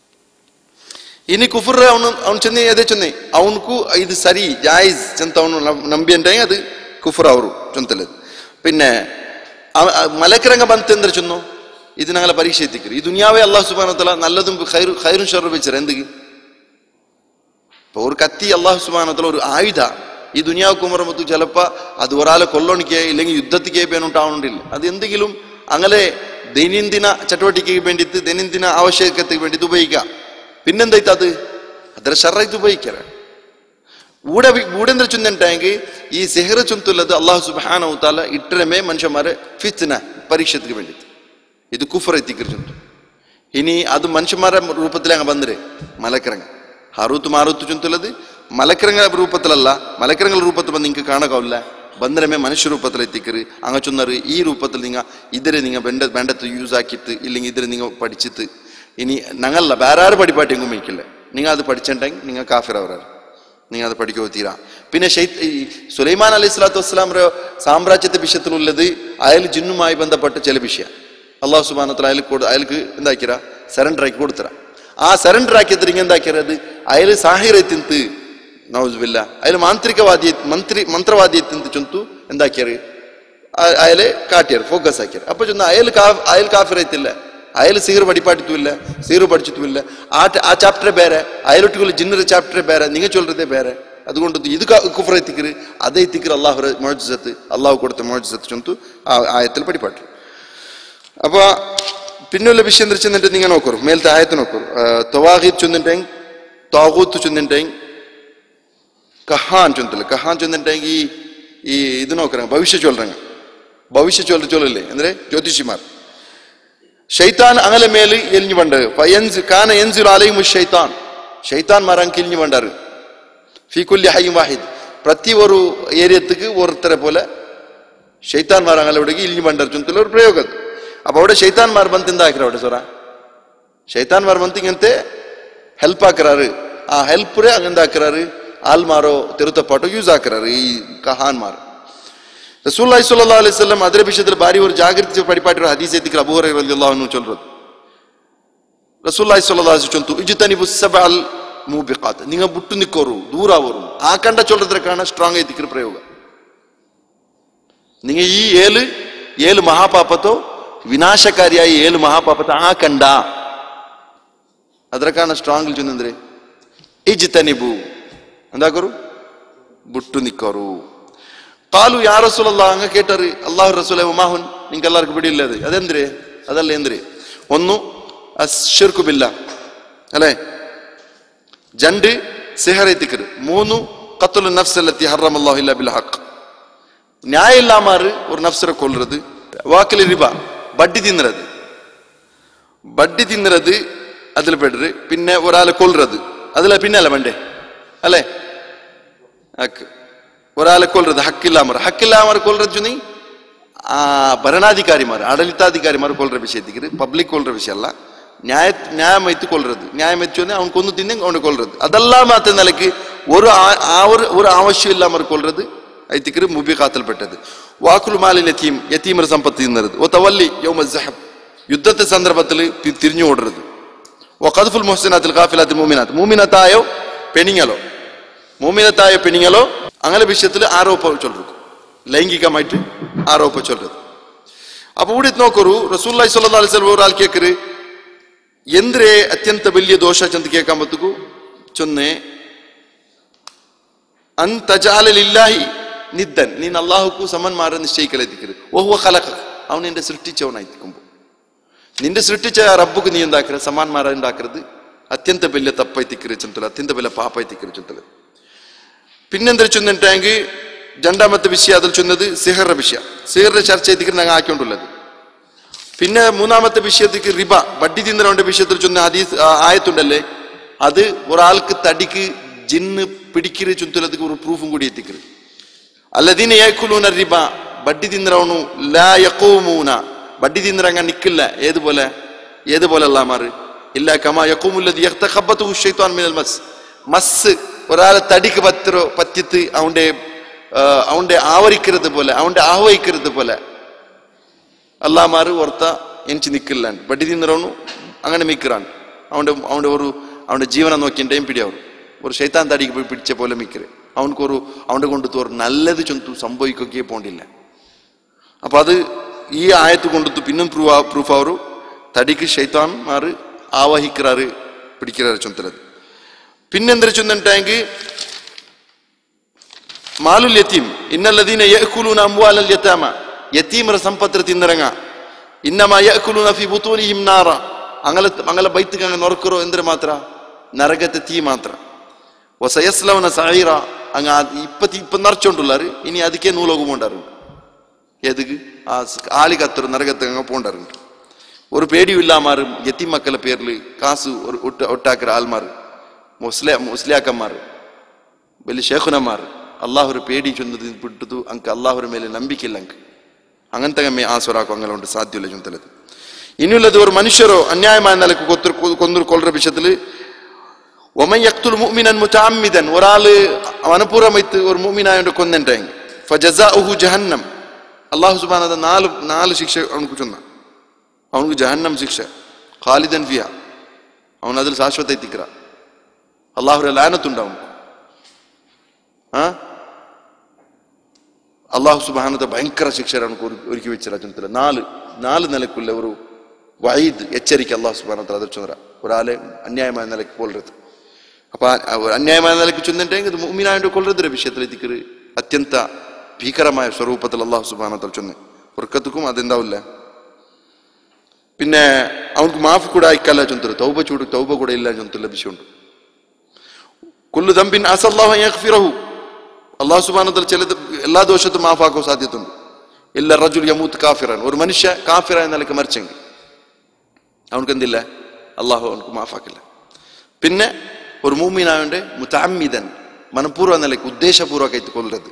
ಇನಿ ಕುಫರ್ ಅವನು ಅವ್ನು ಚೆನ್ನಿ ಅದೇ ಚೆನ್ನಿ ಅವನಕ್ಕೂ ಇದು ಸರಿ ಜಾಯಿಸ್ ಅಂತ ಅವನು ನಂಬಿ ಅಂದ್ರೆ ಅದು ಕುಫರ್ ಅವರು ಚೊಂತಲದು പിന്നെ അവ- അ- മലക്കിറങ്ങ ബന്ധം ചെന്നു ഇത് ഞങ്ങളെ പരീക്ഷ എത്തിക്കരു ഈ ദുനിയാവെ അള്ളാഹു സുബാനത്തല നല്ലതും ഖൈറു ഖൈറും ഷെറു വെച്ചത് എന്തെങ്കിലും ഇപ്പൊ ഒരു കത്തി അള്ളാഹു സുബാനത്തല ഒരു ആയുധ ഈ ദുനിയാവ് കുമറമത്ത് ചിലപ്പോ അത് ഒരാളെ കൊല്ലണിക്ക് ഇല്ലെങ്കിൽ യുദ്ധത്തിക്ക് പേനുണ്ടാവണില്ല അത് എന്തെങ്കിലും അങ്ങനെ ദൈനംദിന ചಟುವಟಿಕೆಗೆ വേണ്ടിയിട്ട് ദൈനംദിന ആവശ്യകതയ്ക്ക് വേണ്ടിയിട്ട് ഉപയോഗിക്കാം പിന്നെന്തായിട്ട് അത് ಅದರ ಶರ್ರೈತು ഉപയോഗിക്കാറ് ಊಡ ಊಡೆಂದ್ರೆ ಚುಂದಂಟಾಗಿ ಈ ಸಿಹರ ಚುಂತುಲ್ಲದು ಅಲ್ಲಾಹು ಸುಬಹಾನ ತಾಲ ಇಟ್ಟರಮೇ ಮನುಷ್ಯಮಾರೆ ಫಿತ್ನ ಪರೀಕ್ಷೆಗೆ വേണ്ടിയിട്ട് ഇത് കുഫർ എത്തിക്കറിച്ചുണ്ട് ഇനി അത് മനുഷ്യന്മാരുടെ രൂപത്തിൽ അങ്ങ് ಬಂದ್ರೆ മലക്കിറങ്ങ ഹറൂത്ത് മാറൂത്ത് ചുന്തുള്ളത് മലക്കിറങ്ങ രൂപത്തിലല്ല മലക്കിറങ്ങ രൂപത്തിൽ ಬಂದು നിങ്ങൾക്ക് കാണാകില്ല ಬಂದ್ರಮೇ ಮನುಷ್ಯ ರೂಪದಲ್ಲಿ ಎತ್ತಿಕ್ಕರು ಹಂಗ ಚುನ್ನರು ಈ ರೂಪದಲ್ಲಿ ನಿಂಗ ಇದ್ರೆ ನಿಂಗ ಬೆಂಡ ಬೆಂಡತ್ತು ಯೂಸ್ ಹಾಕಿತ್ತು ಇല്ലെങ്കിൽ ಇದ್ರೆ ನಿಂಗ പഠിച്ചിട്ട് ഇനി ഞങ്ങളല്ല വേറെ ആരും പഠിപ്പാട്ടെങ്കും മേക്കില്ല നിങ്ങൾ അത് പഠിച്ചിട്ടുണ്ടെങ്കിൽ നിങ്ങൾ കാഫിർ അവരാണ് നിങ്ങൾ അത് പഠിക്കോ തീരാ പിന്നെ ഷെയ്ത്ത് ഈ സുലൈമാൻ അലൈഹി സ്വലാത്തു വസ്സലാമിന്റെ സാമ്രാജ്യത്തെ വിഷയത്തിലുള്ളത് അയാൾ ജിന്നുമായി ബന്ധപ്പെട്ട ചില വിഷയം അള്ളാഹു സുബാനത്തിൽ അയാൾ കൊടു അയാൾക്ക് എന്താക്കിര സറണ്ടർ ആക്കി കൊടുത്തര ആ സറണ്ടർ ആക്കിയത് നിങ്ങൾ എന്താക്കിയത് അയാൾ സാഹിറെ തിന്ത് നൗസുബില്ല അയാൾ മാന്ത്രികവാദിയ മന്ത്രി ಮಂತ್ರವಾದಿಯ ತಿಂತು ಚುಂತು ಎಂದಾಕ್ಯಾರು ಅಯಲೆ ಕಾಟ್ಯಾರು ಫೋಕಸ್ ಹಾಕ್ಯಾರು ಅಪ್ಪ ಚುಂದ ಅಯಲ್ ಕಾ ಅಯಲ್ ಕಾಫಿರ್ ಐತಿಲ್ಲ ಅಯಲ್ ಸಿಗರು ಬಡಿಪಾಟಿತ್ತು ಇಲ್ಲ ಸಿಗರು പഠിച്ചിട്ടും ഇല്ല ആ ആ ചാപ്റ്റർ ಬೇರೆ അയലൊട്ടിക്കുള്ള ജിന്നർ ചാപ്റ്റർ ಬೇರೆ നിങ്ങൾ ചൊല്ലതേ ಬೇರೆ അതുകൊണ്ട് ഇത് കുഫർ എത്തിക്കര് അതേ എത്തിക്കര് അള്ളാഹു മോജിസത്ത് അള്ളാഹു കൊടുത്ത മോജിസത്ത് ചൊന്തു ആ ആയത്തിൽ പഠിപ്പാട്ടു അപ്പൊ പിന്നുള്ള വിഷയം എന്താ ചെന്നിട്ട് നിങ്ങൾ നോക്കൂ മേലത്തെ ആയത്ത് നോക്കൂ തൊവാഹീദ് ചൊന്നിട്ടെങ്കിൽ താകൂത്ത് ചൊന്നിട്ടെങ്കിൽ കഹാൻ ചൊന്തല് കഹാൻ ചൊന്നിട്ടെങ്കിൽ ഈ ഈ ഇത് നോക്കறாங்க ഭവിഷ്യ ചൊല്ലുறாங்க ಭವಿಷ್ಯ ಚೊಲ್ಲ ಚೊಲ್ಲಲೆ ಅಂದ್ರೆ ಜ್ಯೋತಿಷಿಮಾರ್ ಶೈತಾನ್ ಅಂಗಲ ಮೇಲೆ ಎಲ್ഞ്ഞു ಬಂಡ ಫಯನ್ಸ್ ಕಾನ ಯನ್ಸಿಲು ಅಲೈಹಿಮ್ ಶೈತಾನ್ ಶೈತಾನ್ ಮಾರಂಕ್ ಇಲ್ഞ്ഞു ಬಂಡಾರು ಫಿ ಕುಲ್ಲಿ ಹೈ ವಾಹಿದ್ ಪ್ರತಿ ஒரு ಏರಿಯத்துக்கு ஒருத்தரை போல ಶೈತಾನ್ ಮಾರ ಅಂಗಲ ಹುಡುಗಿ ಇಲ್ഞ്ഞു ಬಂಡಾರು ಚುಂತಲ ഒരു ಪ್ರಯೋಗ ಅದು ಅಪ್ಪ അവിടെ ಶೈತಾನ್ ಮಾರ್ ಬಂತಿಂದ ಹಾಕಿರ അവിടെ ಸೊರ ಶೈತಾನ್ ಮಾರ್ ಬಂತು ಇಂಗಂತೆ ಹೆಲ್ಪ್ ಹಾಕ್ರಾರು ಆ ಹೆಲ್ಪ್ ರೇ ಹಂಗಂದ ಹಾಕ್ರಾರು ಆಲ್ ಮಾರೋ ತಿರುತಪಾಟು ಯೂಸ್ ಹಾಕ್ರಾರು ಈ ಕಹಾನ್ ಮಾರು റസൂല്ലായി സല്ലാ അലൈഹി സ്വലം അതിരെ വിഷയത്തിൽ ഭാര്യ ഒരു ജാഗ്രത പഠിപ്പാട്ടി ഹദീസ് എത്തിക്കൽ അബൂഹറ അള്ളാഹു ചൊല്ലത് റസൂല്ലായി സല്ലാ ചൊല്ಲು ഇജുത്തനിബു സബഅൽ ಮೂಬಿಕಾತ್ ನಿಂಗ ಬಿಟ್ಟು ನಿಕ್ಕೋರು ದೂರ ಅವರು ಆ ಕಂಡ ಚೊಲ್ಲದ್ರ ಕಾರಣ ಸ್ಟ್ರಾಂಗ್ ಐತಿಕ್ರ ಪ್ರಯೋಗ ನಿಂಗ ಈ ಏಳು ಏಳು ಮಹಾಪಾಪತೋ ವಿನಾಶಕಾರಿಯಾಗಿ ಏಳು ಮಹಾಪಾಪತ ಆ ಕಂಡ ಅದರ ಕಾರಣ ಸ್ಟ್ರಾಂಗ್ ಚೊಂದ್ರೆ ಇಜ್ತನಿಬು എന്താക്കൊരു ബുട്ടു നിക്കോറു കാലു യാ റസൂലല്ലാ അങ്ങ് കേട്ടറി അള്ളാഹു റസൂലെ ഉമാഹുൻ നിങ്ങൾക്ക് എല്ലാവർക്കും പിടിയില്ലത് അതെന്തിരെ അതല്ല എന്തിരെ ഒന്നു അഷിർക്കുബില്ല അല്ലേ രണ്ട് സിഹറെത്തിക്കറ് മൂന്ന് കത്തുൽ നഫ്സല്ലത്തി ഹറം അള്ളാഹു ഇല്ല ബിൽ ഹക്ക് ನ್ಯಾಯ ಇಲ್ಲ ಮಾರು ஒரு ನಫ್ಸರ ಕೊಲ್ಲறது ವಾಕಲಿ ರಿಬಾ ಬಡ್ಡಿ ತಿನ್ನறது ಬಡ್ಡಿ ತಿನ್ನறது അതിൽ പെടറ് പിന്നെ ഒരാളെ കൊല്ലறது അതില പിന്നല്ല മണ്ടേ അല്ലേ ഹക്ക് ഒരാളെ കൊല്ലறது ഹക്കില്ലാമർ ഹക്കില്ലാമർ കൊല്ലறது ചുനി ಆ ಭರಣಾಧಿಕಾರಿಮಾರು ಆಡಳಿತಾಧಿಕಾರಿಮಾರು ಕೊಲ್ರ ವಿಷಯ ತಿಕ್ಕಿರಿ ಪಬ್ಲಿಕ್ ಕೊಲ್ರ ವಿಷಯ ಅಲ್ಲ ನ್ಯಾಯ ನ್ಯಾയം வைத்து கொள்றது நியாயம் வச்சு வந்து அவன் கொண்டு தின்னு அவனை கொள்றது அதெல்லாம் மாத்த நிலைக்கு ஒரு ஆ- ஆ- ஒரு ஒரு அவசியம் இல்லாம கொள்றது ஐத்திக்கிற முபி காத்தல் பெற்றது വാക്കുൽ മാലിൽ യത്തീം യത്തീമർ സമ്പത്ത് തിന്നരുത് ഓ തവല്ലി യൗമ സഹബ് യുദ്ധത്തെ സന്ദർഭത്തിൽ തി- തിരിഞ്ഞു ഓടരുത് ഓ കദ്ഫുൽ മുഹസിനാത്തിൽ കാഫിലാത്തിൽ മൂമിനാത്ത് മൂമിനത്തായോ പെണിങ്ങലോ മൂമിനത്തായ പെണിങ്ങലോ അങ്ങനെ വിഷയത്തിൽ ആരോപ ചൊല്ലു ലൈംഗികമായിട്ട് ആരോപ ചൊല്ലരുത് അപ്പൊ ഇവിടെ നോക്കൊരു റസൂല്ലായി സല്ലല്ലാഹു അലൈഹി വസല്ലം ഒരാൾ കേക്കറ് ಎಂದ್ರೆ ಅತ್ಯಂತ വലിയ ದೋಷ ಚಂದ ಕೇಳ್ಕೊಂಬತ್ತಗೂ ಚೊನ್ನೆ ಅಂತಜಾಲಿಲ್ಲಾಹಿ ನಿದ್ದನ್ ನೀನ್ ಅಲ್ಲಾಹಕ್ಕೂ ಸಮನ್ ಮಾರ ನಿಶ್ಚಯಿಕಲೈತಿಕ್ಕರು ಓಹುವ ಕಲಕ ಅವನು ನಿന്റെ സൃഷ്ടിച്ചവനായിത്തിക്കുമ്പോ നിന്റെ സൃഷ്ടിച്ച ആ റബ്ബുക്ക് നീ എന്താക്കര സമാൻ മാറ ഉണ്ടാക്കരുത് അത്യന്ത വലിയ തപ്പൈത്തിക്കര് ചൊന്തല അത്യന്ത വലിയ പാപ്പൈത്തിക്കര് ചൊന്തല പിന്നെന്താ ചൊന്നിട്ടെങ്കിൽ രണ്ടാമത്തെ വിഷയം അതിൽ ചൊന്നത് സിഹറിന്റെ വിഷയ സിഹറിന്റെ ചർച്ച ചെയ്തിട്ട് ഞങ്ങൾ ആക്കിക്കൊണ്ടുള്ളത് പിന്നെ മൂന്നാമത്തെ വിഷയത്തേക്ക് റിബ വട്ടി തിന്നരവന്റെ വിഷയത്തിൽ ചൊന്ന ഹദീസ് ആ, ആയത്തുണ്ടല്ലേ അത് ഒരാൾക്ക് തടിക്ക് ജിന്ന് പിടിക്കര് ചുന്തലത്തേക്ക് ഒരു പ്രൂഫും കൂടി എത്തിക്കര് അല്ലദീന യക്കുലൂന റിബ ബഡ്ഡി തിന്നറവണു ലാ യക്കൂമൂന ബഡ്ഡി തിന്നറങ്ങ നിക്കില്ല ഏതുപോലെ ഏതുപോലെ അല്ല മാറ് ഇല്ല കമാ യക്കൂമുല്ലത് യഖ്തഖബ്ബതു ശൈത്വാൻ മിനൽ മസ് മസ് ഒരാളെ തടിക്ക് പത്തരോ പറ്റിത്ത് അവന്റെ ആ, അവന്റെ ആവരിക്കരുത് പോലെ അവന്റെ ആഹ്വയിക്കരുത് പോലെ അല്ലാമാറ് ഓർത്ത എനിക്ക് നിൽക്കില്ലാണ്ട് ബഡ്ഡി തിന്നറവണു അങ്ങനെ മിക്കറാണ് അവന്റെ അവന്റെ ഒരു അവന്റെ ജീവനെ നോക്കിൻ്റെയും പിടിയവർ ഒരു ശൈത്താൻ തടിക്ക് പോയി പിടിച്ച പോലെ മിക്കറ് അവനക്കൊരു അവന്റെ കൊണ്ട് തോർ നല്ലത് ചൊന്തു സംഭവിക്കുകയെ പോണ്ടില്ല അപ്പൊ അത് ഈ ആയത്ത് കൊണ്ടു പിന്നും പ്രൂഫ് പ്രൂഫ് ಅವರು തടിക്ക് ശൈത്താൻ മാറ് ആവഹിക്കാറ് പിടിക്കാറ് ചൊന്തലത് പിന്നെന്തൊരു ചൊന്നിട്ടെങ്കിൽ മാലുൽ യത്തീം ഇന്നല്ലദീന യഅ്കുലൂന അംവാലൽ യതാമ യതീമರ ಸಂಪತ್ರ ತಿನ್ನರಂಗ ಇನ್ನಮ ಯಅ್ಕುಲೂನ ಫಿ ಬುತೂನಿಹಿಂ ನಾರ ಅಂಗಲ ಅಂಗಲ ಬೈತಿಗೆ ಅಂಗ ನೊರಕರೋ ಎಂದ್ರೆ ಮಾತ್ರ ನರಗತೆ തീ ಮಾತ್ರ വസയസ്ലവന സഹീറ അങ്ങ് ആ ഇപ്പത്തി ഇപ്പൊ നിറച്ചോണ്ടുള്ളാറ് ഇനി ಅದಕ್ಕೆ നൂലോകം പോണ്ടാറുണ്ട് എതുക്ക് ആ സ് ആളി കത്തറ് നരകത്ത് അങ്ങ് പോണ്ടാറുണ്ട് ഒരു പേടിയും ഇല്ലാമാറ് എത്തി മക്കളെ പേരിൽ കാസ് ഒരു ഒട്ട ഒട്ടാക്കര ആൾമാർ മുസ്ലിം മുസ്ലിയാക്കന്മാർ വലിയ ഷേഖുനന്മാർ അള്ളാഹുര പേടി ചൊന്നത് ಬಿಟ್ಟದು ಅಂಕ ಅಲ್ಲಾಹುರ ಮೇಲೆ ನಂಬಿಕೆ ಇಲ್ಲ ಅಂಕ അങ്ങനത്തെ ആസ്വരാക്കും അങ്ങനെ ഉണ്ട് സാധ്യമില്ല ചുന്തലത് ഇനിയുള്ളത് ഒരു മനുഷ്യരോ അന്യായമായ നിലക്ക് കൊത്തു കൊന്നു കൊള്ളുന്ന വിഷയത്തില് ഒമൻ യക്തുൽ മുഅ്മിനൻ മുതഅമ്മിദൻ ഒരാള് മനഃപൂർവ്വമായിട്ട് ഒരു മുഅ്മിനായോണ്ട് കൊന്നിട്ടെങ്കിൽ ഫജസാഉഹു ജഹന്നം അല്ലാഹു സുബ്ഹാനഹു വ തആല നാല് നാല് ശിക്ഷ അവനക്ക് ചൊന്ന അവനക്ക് ജഹന്നം ശിക്ഷ ഖാലിദൻ ഫിയ അവൻ അതിൽ ശാശ്വത എത്തിക്കറ അള്ളാഹുര ലാനത്തുണ്ടാവും ആ അള്ളാഹു സുബാനത്തെ ഭയങ്കര ശിക്ഷ അവനക്ക് ഒരു- ഒരുക്കി വെച്ചില്ല ചുമത്തില്ല നാല് നാല് നിലക്കുള്ള ഒരു വൈദ് എച്ചരിക്ക അള്ളാഹു സുബാനത്തെ അതിൽ ചുമര ഒരാളെ അന്യായമായ നിലക്ക് കൊല്ലരുത് അപ്പൊ ആ- ആ ഒരു അന്യായമായ നിലക്ക് ചൊന്നിട്ടെങ്കിൽ ഇത് മുമ്മിനായിട്ട് കൊല്ലരുതൊരു വിഷയത്തിൽ എത്തിക്കറ് അത്യന്ത ഭീകരമായ സ്വരൂപത്തിൽ അള്ളാഹു സുബാനത്തിൽ ചൊന്ന് ഉറക്കത്തുക്കും അതെന്താവില്ല പിന്നെ അവനക്ക് മാഫ് കൂടെ അയക്കല്ല ചൊന്തര് തൗബ ചൂട് തൗബ കൂടെ ഇല്ല ചൊന്തുള്ള വിഷയമുണ്ട് കുല്ലു ദമ്പിൻ അസല്ലാഹു യഗ്ഫിറഹു അള്ളാഹു സുബാനത്തിൽ ചിലത് എല്ലാ ദോഷത്തും മാഫാക്കോ സാധ്യതയുണ്ട് ഇല്ല റജുൽ യമൂത്ത് കാഫിറാൻ ഒരു മനുഷ്യ കാഫിറ എന്ന നിലക്ക് മരിച്ചെങ്കിൽ അവനക്ക് എന്തില്ല അള്ളാഹു അവനക്ക് മാഫാക്കില്ല പിന്നെ ഒരു മൂമീനായോണ്ട് മുത്തഅമ്മിദൻ മനഃപൂർവ്വ നിലയ്ക്ക് ഉദ്ദേശപൂർവ്വമായിട്ട് കൊല്ലരുത്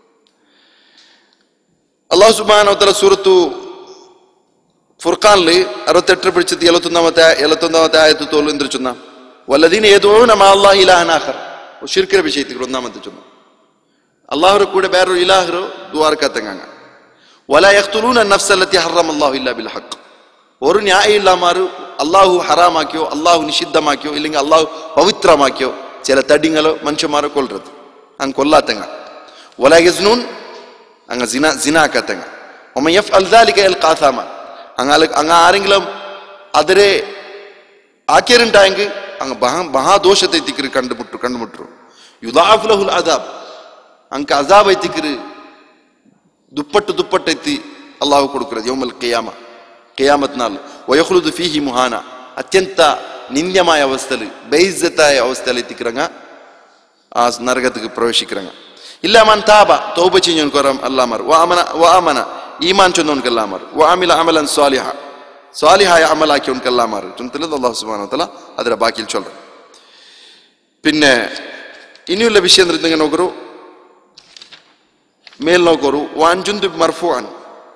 അള്ളാഹു സുബാനോത്തല സൂറത്തു ഫുർഖാനില് അറുപത്തെട്ട് പിടിച്ചത് എഴുപത്തൊന്നാമത്തെ എഴുപത്തൊന്നാമത്തെ ആയത്ത് തോൽ എന്തിനു ചൊന്ന വല്ലതീന ഏതോ അള്ളാഹ് ഇലാഹനാഹർ ഷിർക്കിര വിഷയത്തിൽ ഒന്നാമത്തെ ചൊന്നു അള്ളാഹുര കൂടെ വേറൊരു ഇലാഹറോ ദ്വാരക്കത്തങ്ങാങ്ങ വല യഖ്തുലൂന നഫ്സ് അല്ലത്തി ഹറം അല്ലാഹു ഇല്ലാ ബിൽ ഹഖ് ഒരു ന്യായം ഇല്ലാമാറ് അള്ളാഹു ഹറാമാക്കിയോ അള്ളാഹു നിഷിദ്ധമാക്കിയോ ഇല്ലെങ്കിൽ അള്ളാഹു പവിത്രമാക്കിയോ ചില തടിങ്ങളോ മനുഷ്യന്മാരോ കൊല്ലരുത് അങ്ങ് കൊല്ലാത്തങ്ങ വല യസ്നൂൻ അങ്ങ് സിന സിനാക്കത്തങ്ങ ഒമ യഫ് അൽദാലിക എൽ കാസാമ അങ്ങ് അങ്ങ് ആരെങ്കിലും അതിരെ ആക്കിയരുണ്ടായെങ്കിൽ അങ്ങ് മഹാ മഹാദോഷത്തെ എത്തിക്കര് കണ്ടുമുട്ടു കണ്ടുമുട്ടു യുദാഫുലഹുൽ അദാബ് അങ്ങ് അസാബ് എത്തിക്കര് ದುಪ್ಪಟ್ಟು ದುಪ್ಪಟ್ಟು ಎತ್ತಿ ಅಲ್ಲಾಹು ಕೊಡುಕ್கிறது ಯೌಮಲ್ ಕಿಯಾಮ ಕಿಯಾಮತ್ ನಾಲ್ ವಯಖ್ಲುದು ಫೀಹಿ ಮುಹಾನ ಅತ್ಯಂತ ನಿಂದ್ಯമായ ಅವಸ್ಥೆಯಲ್ಲಿ ಬೈಜತ್ತಾಯ ಅವಸ್ಥೆಯಲ್ಲಿ ಎತ್ತಿಕ್ಕಿರಂಗ ಆ ನರಗತಿಗೆ ಪ್ರವೇಶಿಕ್ಕಿರಂಗ ಇಲ್ಲ ಮನ್ ತಾಬ ತೌಬ ಚಿಂಜನ್ಕೊರಂ ಅಲ್ಲಾಮರ್ ವ ಅಮನ ವ ಅಮನ ಈಮಾನ್ ಚೊಂದೋನ್ಕಲ್ಲಾಮರ್ ವ ಅಮಿಲ ಅಮಲನ್ ಸ್ವಾಲಿಹ സ്വാലിഹായ അമലാക്കി ഉനക്കെല്ലാം മാറി ചുമത്തിലത് അള്ളാഹു സുബാന തല അതിലെ ബാക്കിയിൽ ചൊല്ലാം പിന്നെ ഇനിയുള്ള വിഷയം ഇങ്ങനെ നോക്കൂ മേൽ നോക്കൂ വാൻ ജുന്ദുബ് മർഫുഅൻ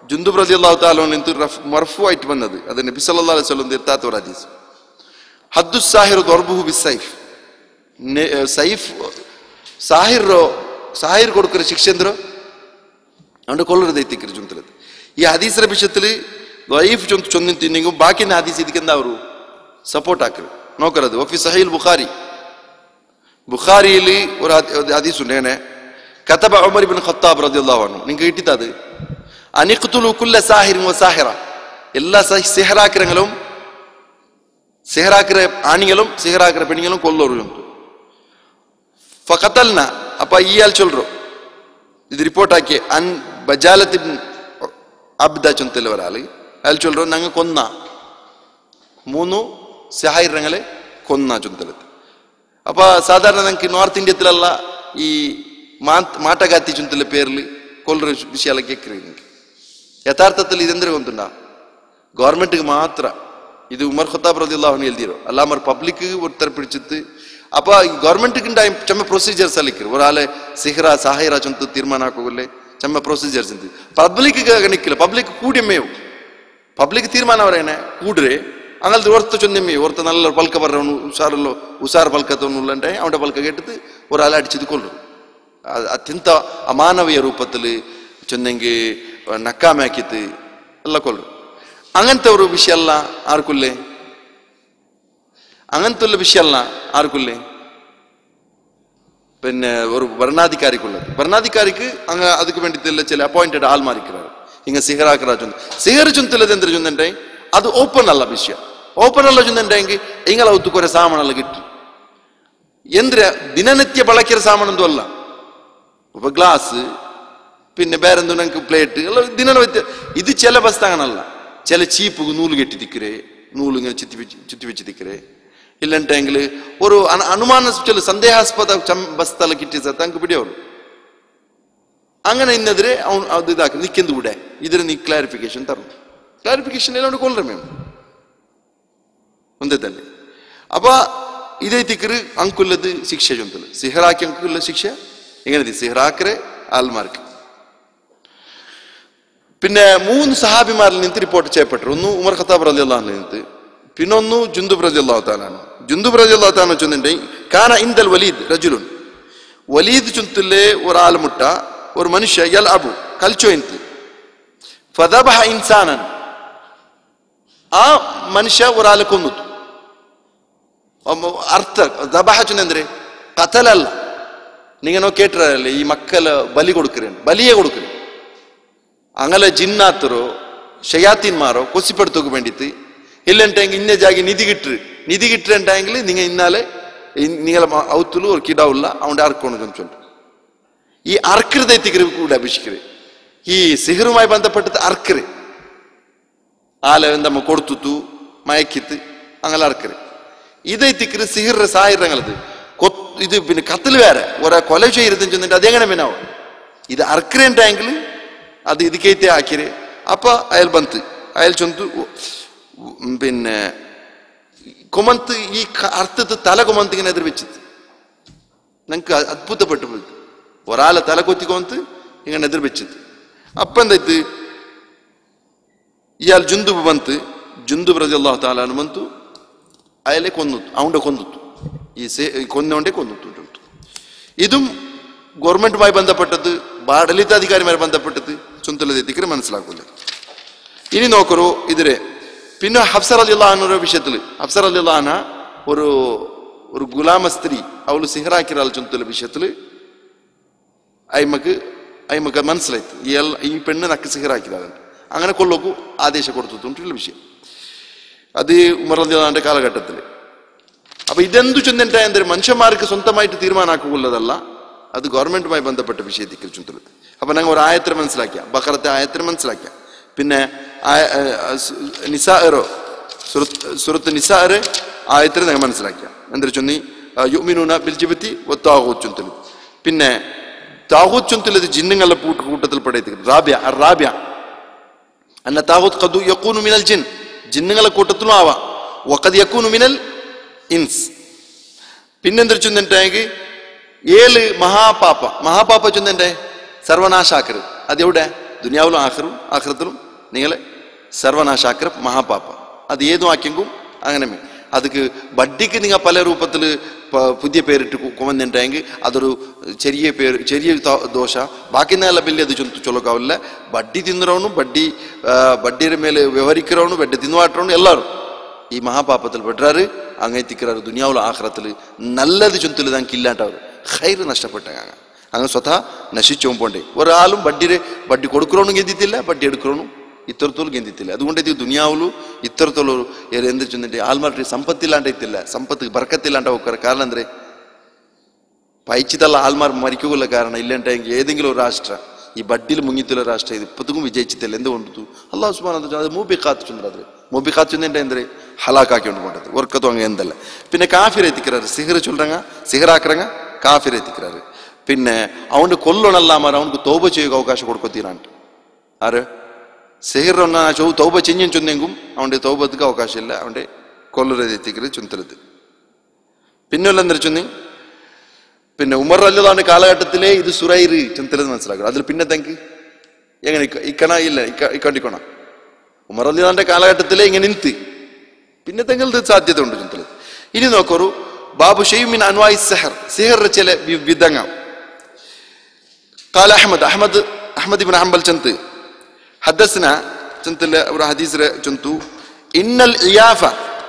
ജുന്തു പ്രതി അള്ളാഹു താലോൻ എന്ത് മർഫു ആയിട്ട് വന്നത് അത് നബി സല്ലല്ലാഹു അലൈഹി വസല്ലം തീർത്താത്ത ഒരു ഹദീസ് ഹദ്ദു സാഹിർ ദർബുഹു ബിസൈഫ് ನೆ- ಸೈಫ್ ಸಾಹಿರ್ ಸಾಹಿರ್ ಕೊಡ್ಕರ ಶಿಕ್ಷೆ ಅಂದ್ರು ಅಂಡು ಕೊಲ್ಲರದ ಐತಿಕ್ರಿ ಚುಂತಲದು ಈ ಹದೀಸರ ವಿಷಯದಲ್ಲಿ ವೈಫ್ ಚೊಂತ ಚೊಂದಿನ ನೀವು ಬಾಕಿನ ಹದೀಸ್ ಇದಕ್ಕಿಂದ ಅವರು ಸಪೋರ್ಟ್ ಹಾಕ್ರಿ ನೋಕರದು ಒಫಿ ಸಹೀಲ್ ಬುಖಾರಿ ബുഖാരിയിൽ ഒരു ഹദീസ് ഉണ്ട് എങ്ങനെ കതബ ഉമർ ഇബ്നു ഖത്താബ് റളിയല്ലാഹു അൻഹു നിങ്ങൾക്ക് കിട്ടിയത് അനിഖ്തുലു കുല്ല സാഹിറിൻ വസാഹിറ എല്ലാ സഹി- സിഹറാക്കിരങ്ങളും സിഹറാക്കിற ആണികളും സിഹറാക്കിற പെണ്ണുങ്ങളും കൊല്ലൊരു ഫഖത്തൽന അപ്പൊ ഇയാൾ ചൊല്ലും ഇത് റിപ്പോർട്ടാക്കി അൻ ബജാലത്തിൻ അബ്ദ ചൊന്തല് ഒരാള് അയാൾ ചൊല്ലും ഞങ്ങൾ കൊന്ന മൂന്നു സഹായിരങ്ങളെ കൊന്ന ചൊന്തലത്ത് അപ്പൊ സാധാരണ ഞങ്ങൾക്ക് നോർത്ത് ഇന്ത്യത്തിലല്ല ഈ മാ- മാട്ടഗാത്തി ചുന്തല പേരിൽ കൊല്ലൊരു വിഷയാല കേൾക്കുന്നത് യഥാർത്ഥത്തിൽ ഇതെന്തൊരു കൊണ്ടുണ്ട ഗവൺമെന്റിಗೆ ಮಾತ್ರ ಇದು ಉಮರ್ ಖತ್ತಾಬ್ ರದಿಲ್ಲಾಹು ಎಲ್ದಿರೋ ಅಲ್ಲ ಮರ್ ಪಬ್ಲಿಕ್ ಒತ್ತರ ಪಿಡಿಚಿತ್ತು ಅಪ್ಪ ಗವರ್ಮೆಂಟ್ಗೆ ಚೆಮ್ಮ ಪ್ರೊಸೀಜರ್ಸ್ ಅಲ್ಲಿಕ್ಕಿರು ಒರಾಲೆ ಸಿಹ್ರಾ ಸಹಾಯಿರ ಚಂತ ತೀರ್ಮಾನ ಹಾಕೋಗಲ್ಲೇ ಚೆಮ್ಮ ಪ್ರೊಸೀಜರ್ಸ್ ಅಂತ ಪಬ್ಲಿಕ್ ಗಣಿಕ್ಕಿಲ್ಲ ಪಬ್ಲಿಕ್ ಕೂಡಿ ಮೇವು ಪಬ್ಲಿಕ್ ತೀರ್ಮಾನ ಅವರೇನೆ ಕೂಡ್ರೆ അങ്ങനത്തെ ഓർത്ത് ചൊന്നമ്മി ഓർത്ത് നല്ല പൽക്ക പറഞ്ഞവನು ഉഷാറല്ലോ ഉഷാർ പൽക്കത്തൊന്നുള്ളെ അവന്റെ പൽക്ക കേട്ടിട്ട് ഒരാളെ അടിച്ചത് കൊല്ലും അത് അത്യന്ത അമാനവീയ രൂപത്തിൽ ചൊന്നെങ്കിൽ നക്കാമാക്കിത്ത് എല്ലാം കൊല്ലും അങ്ങനത്തെ ഒരു വിഷയമല്ല ആർക്കുല്ലേ അങ്ങനത്തെ ഉള്ള വിഷയമല്ല ആർക്കുല്ലേ പിന്നെ ഒരു ഭരണാധികാരിക്കുള്ളത് ഭരണാധികാരിക്ക് അങ്ങ് അതുക്ക് വേണ്ടിയിട്ടുള്ള ചില അപ്പോയിന്റഡ് ആൾമാരിക്കുന്നത് ಹಿಂಗ ಸಿಹರಾಕರ ಚೊಂದು ಸಿಹರು ಚುಂತಿಲ್ಲದೆ ಅಂದ್ರೆ ಚೊಂದಂಡೆ ಅದು ಓಪನ್ ಅಲ್ಲ ವಿಷಯ ಓಪನ್ ಅಲ್ಲ ಚೊಂದಂಡೆ ಹಿಂಗೆ ಹಿಂಗಲ್ಲ ಉತ್ತುಕೊರೆ ಸಾಮಾನಲ್ಲ ಗಿಟ್ಟು ಎಂದ್ರೆ ದಿನನಿತ್ಯ ಬಳಕೆಯ ಸಾಮಾನಂದು ಅಲ್ಲ ಒಬ್ಬ ಗ್ಲಾಸ್ പിന്നെ ಬೇರೆಂದು ನಂಗೆ ಪ್ಲೇಟ್ ಎಲ್ಲ ದಿನ ಇದು ചില ಬಸ್ತಾಗನಲ್ಲ ചില ചീപ്പ് നൂല് കെട്ടി തിക്കരെ നൂല് ഇങ്ങനെ ചുറ്റി വെച്ച് ചുറ്റി വെച്ച് തിക്കരെ ഇല്ലണ്ടെങ്കിൽ ഒരു ಅನು- ಅನುಮಾನ ചില ಸಂದೇಹಾಸ್ಪದ ಚಮ್ ಬಸ್ತಲ್ಲ ಕಿಟ್ಟಿ ಸತ್ತ ಅಂಕ ಬಿಡಿಯವರು അങ്ങനെ ഇന്നെതിരെ അവൻ അത് ഇതാക്കി നിൽക്കുന്നത് കൂടെ ഇതിന് നീ ക്ലാരിഫിക്കേഷൻ തരണം ക്ലാരിഫിക്കേഷൻ എല്ലാം കൊല്ലറ మేము ಒಂದೇ തന്നെ അപ്പൊ ഇതേ തിക്കറ് അങ്കുള്ളത് ശിക്ഷ ചൊന്തല് സിഹറാക്കി അങ്കുള്ള ശിക്ഷ എങ്ങനെ സിഹറാക്കറെ ആൽമാർക്ക് പിന്നെ മൂന്ന് സഹാബിമാരിൽ നിന്ന് റിപ്പോർട്ട് ചെയ്യപ്പെട്ടു ഒന്ന് ഉമർ ഖത്താബ് റലി അള്ളാഹിൽ നിന്ന് പിന്നൊന്നു ജുന്ദുബ് റലി അള്ളാഹു താലാണ് ജുന്ദുബ് റലി അള്ളാഹു താല ചൊന്നിന്റെ കാന ഇന്ദൽ വലീദ് ರಜುലുൻ വലീദ് ചുന്തിലെ ഒരാൾ മുട്ട ഒരു മനുഷ്യ യൽ അബു കൽച്ചോയിന്ത് ഫദബഹ ഇൻസാനൻ ആ മനുഷ്യ ഒരാളെ കൊന്നു ಒಬ್ಬ ಅರ್ಥ ದಬಹ ಚಂದ್ರೆ ಕತಲಲ್ಲ நீங்க நோ கேட்டுறாரு ಈ ಮಕ್ಕಳ ಬಲಿ ಕೊಡುಕ್ರೇನು ಬಲಿಯೇ ಕೊಡುಕ್ರಿ ಅಂಗಲ ಜಿನ್ನಾತರು ಶಯಾತೀನ್ಮಾರೋ ಕೊಸಿಪಡ್ತೋಗ ಬೇಂಡಿತ್ತು ಇಲ್ಲಂಟೆಂಗ್ ಇನ್ನೇ ಜಾಗಿ ನಿಧಿಗಿಟ್ರು ನಿಧಿಗಿಟ್ರು ಅಂಟಾಂಗ್ಲಿ ನಿಂಗ ಇನ್ನಾಲೆ നിങ്ങളെ ഔത്തുലു ഒരു കിടാവില്ല അവൻ്റെ അർക്കണം ചൊല്ലു ഈ അർക്കൃതത്തിക്കര് കൂടെ അപേക്ഷിക്കര് ഈ സിഹറുമായി ബന്ധപ്പെട്ടത് അർക്കര് ആല നമ്മ കൊടുത്തു മയക്കിത്ത് അങ്ങനെ അർക്കര് ഇതൈത്തിക്കര് സിഹിറിന്റെ സാഹിര്യങ്ങളത് ഇത് പിന്നെ കത്തിൽ വേറെ ഒരാ കൊല ചെയ്യരുതെന്ന് ചെന്നിട്ട് അതെങ്ങനെ പിന്നാവും ഇത് അർക്കരേണ്ടെങ്കിൽ അത് ಇದಕ್ಕೈತೆ ಹಾಕಿರಿ ಅಪ್ಪ ಅಯಲ್ ಬಂತು ಅಯಲ್ ಚೊಂದು പിന്നെ കൊമന്ത് ഈ ക- അർത്ഥത്ത് തല കൊമന്ത് ഇങ്ങനെ എതിർ വെച്ചത് ഞങ്ങൾക്ക് അത്ഭുതപ്പെട്ടു പോയി ഒരാളെ തല കൊത്തിക്കൊന്ത് ഇങ്ങനെ എതിർ വെച്ചത് അപ്പൊ എന്താಯ್ತು ಇಯಾಲ್ ಜುಂದುಬ್ ಬಂತು ಜುಂದುಬ್ ರಜಿ ಅಲ್ಲಾಹ್ ತಾಲಾನು ಬಂತು ಅಯಲೆ കൊന്നിತ್ತು അവന്റെ കൊന്നിತ್ತು ഈ സേ കൊന്നോണ്ടേ കൊന്നിತ್ತು ഉണ്ടുണ്ട്. ഇതും ഗവൺമെന്റുമായി ബന്ധപ്പെട്ടത് ആഡളിതാധികാരിയുമായി ബന്ധപ്പെട്ടത് ചുന്തലതെത്തിക്കര് മനസ്സിലാക്കൂല ഇനി നോക്കറു ഇതിരെ പിന്നെ ഹഫ്സർ അലി അള്ളഹാനൊരു വിഷയത്തിൽ ഹഫ്സർ അലി അള്ളഹാന ഒരു ഒരു ഗുലാമ സ്ത്രീ അവള് സിഹറാക്കിറാൽ ചുന്തല വിഷയത്തില് അയിമക്ക് അയിമക്ക് മനസ്സിലായി ഈ എൽ- ഈ പെണ്ണ് നക്ക് സിഹറാക്കിയതാണ് അങ്ങനെ കൊള്ളോക്കു ആദേശം കൊടുത്തിട്ടുള്ള വിഷയം അത് ഉമർ അലിന്റെ കാലഘട്ടത്തിൽ അപ്പൊ ഇതെന്തു ചെന്നിട്ട് എന്തൊരു മനുഷ്യന്മാർക്ക് സ്വന്തമായിട്ട് തീരുമാനാക്കുള്ളതല്ല അത് ഗവൺമെന്റുമായി ബന്ധപ്പെട്ട വിഷയത്തിൽ ചുന്തലത് അപ്പൊ ഞങ്ങൾ ഒരു ആയത്തിന് മനസ്സിലാക്കിയ ബഹറത്തെ ആയത്തിന് മനസ്സിലാക്കിയ പിന്നെ ആയ- ആ, സു- നിസാറോ സുറത്ത് സുറത്ത് നിസാറ് ആയത്തിന് ഞങ്ങൾ മനസ്സിലാക്കിയ എന്തൊരു ചൊന്നി യുമിനൂന ബിൽജിബത്തി താഹൂത്ത് ചുന്തല് പിന്നെ താഹൂത്ത് ചുന്തലത് ജിന്നുങ്ങളുടെ കൂട്ട കൂട്ടത്തിൽ പെടയത്തിക്കുന്നത് റാബ്യ അർ റാബ്യ അന്ന താഹൂത്ത് ഖദു യക്കൂനു മിനൽ ജിൻ ജിന്നുകളെ കൂട്ടത്തിലും ആവാം വഖദ് യക്കൂനു മിനൽ ഇൻസ് പിന്നെന്തൊരു ചൊന്നിട്ടെങ്കിൽ ഏഴ് മഹാപാപ മഹാപാപ ചൊന്നെ സർവനാശാക്കര് അതെവിടെ ദുനിയാവിലും ആഹ്റും ആഹ്റത്തിലും നിങ്ങളെ സർവനാശാക്കര മഹാപാപ്പ അത് ഏതും ആക്കിയെങ്കും അങ്ങനെ മേ. ಅದಕ್ಕೆ ಬಡ್ಡಿಗೆ നിങ്ങൾ പല രൂപത്തിൽ പുതിയ പേരിട്ട് കൊമന്നിട്ടെങ്കിൽ അതൊരു ചെറിയ പേര് ചെറിയ ത- ദോഷ ബാക്കിನೆಲ್ಲ ಬೆಲ್ಲಿ ಅದು ಚೊಂತು ಚೊಲೋಕಾವಲ್ಲ ಬಡ್ಡಿ ತಿಂದ್ರವನು ಬಡ್ಡಿ ಆ, ಬಡ್ಡಿಯ ಮೇಲೆ ವ್ಯವಹರಿக்கிறವನು ಬಡ್ಡಿ ತಿನ್ನುವಾಟ್ರವನು ಎಲ್ಲರೂ ഈ മഹാപാപത്തിൽ പെട്ടാറ് അങ്ങെത്തിക്കാറ് ദുനിയാവുള്ള ആഹ്റത്തിൽ നല്ലത് ചൊന്തിൽ തനിക്ക് ഇല്ലാണ്ടവർ ഹൈറ് നഷ്ടപ്പെട്ട അങ്ങനെ സ്വതः നശിച്ചു പോണ്ടേ ഒരാളും ബഡ്ഡിരെ ബഡ്ഡി കൊടുക്കണോന്നും ഗന്ധിത്തില്ല ബഡ്ഡി എടുക്കണോന്നും ഇത്തരത്തോളം ഗന്ധിത്തില്ല അതുകൊണ്ട് ഇത് ദുനിയാവുಲು ഇത്തരത്തോളം എന്ത് ചെന്നിട്ട് ആൾമാരുടെ സമ്പത്തില്ലാണ്ടೈತಿಲ್ಲ സമ്പത്ത് ബർക്കത്തില്ലാണ്ട ಹೋಗ್ತಾರೆ ಕಾರಣ ಅಂದ್ರೆ പയച്ചിട്ടുള്ള ആൾമാർ മരിക്കുകയുള്ള കാരണം ഇല്ലാണ്ടെങ്കിൽ ഏതെങ്കിലും ഒരു രാഷ്ട്ര ഈ ബഡ്ഡിൽ മുങ്ങിത്തുള്ള രാഷ്ട്ര ഇത് ഇപ്പത്തും വിജയിച്ചിട്ടില്ല എന്തുകൊണ്ടു അള്ളാഹു സുബാൻ അത് മൂബി കാത്തുചുಂದ್ರ മൂബി കാത്തുചുಂದ್ರೆ ಅಂದ್ರೆ ഹലാക്കാക്കിക്കൊണ്ട് പോണ്ടത് ഒർക്കത്തും അങ്ങ് എന്തല്ല പിന്നെ കാഫിർ എത്തിக்கிறாரு സിഹർ ചൊല്ലുறாங்க സിഹർ ആക്കുறாங்க കാഫിർ എത്തിக்கிறாரு പിന്നെ അവന്റെ കൊല്ലണല്ലാമാർ അവനക്ക് തോപ ചെയ്യുക അവകാശം കൊടുക്കൊത്തീരാണ്ട് ആര് സിഹർ ചൊവ്വ് തൗബ ചെഞ്ഞും ചൊന്നെങ്കും അവന്റെ തൗബത്തിക്ക് അവകാശം ഇല്ല അവന്റെ കൊല്ലറത് എത്തിക്കരുത് ചുന്തലത് പിന്നെല്ലാം എന്താ ചൊന്നി പിന്നെ ഉമർ അല്ലാണ്ട് കാലഘട്ടത്തിലേ ഇത് സുറൈറ് ചിന്തലെന്ന് മനസ്സിലാക്കണം അതിൽ പിന്നെ തെങ്ക് എങ്ങനെ ഇക്ക- ഇക്കണ ഇല്ല ഇക്ക- ഇക്കണ്ടിക്കണ ഉമർ അല്ലാന്റെ കാലഘട്ടത്തിലേ ഇങ്ങനെ നിന്ത് പിന്നെ തെങ്കിൽ ഇത് സാധ്യത ഉണ്ട് ചിന്തലത് ഇനി നോക്കൊരു ബാബു ഷെയ്മിൻ അൻവായി സെഹർ സിഹറിന്റെ ചില വി- വിധങ്ങൾ قال احمد احمد احمد بن حنبل چنت حدثنا چنت اور حديث ر چنتو ان العيافه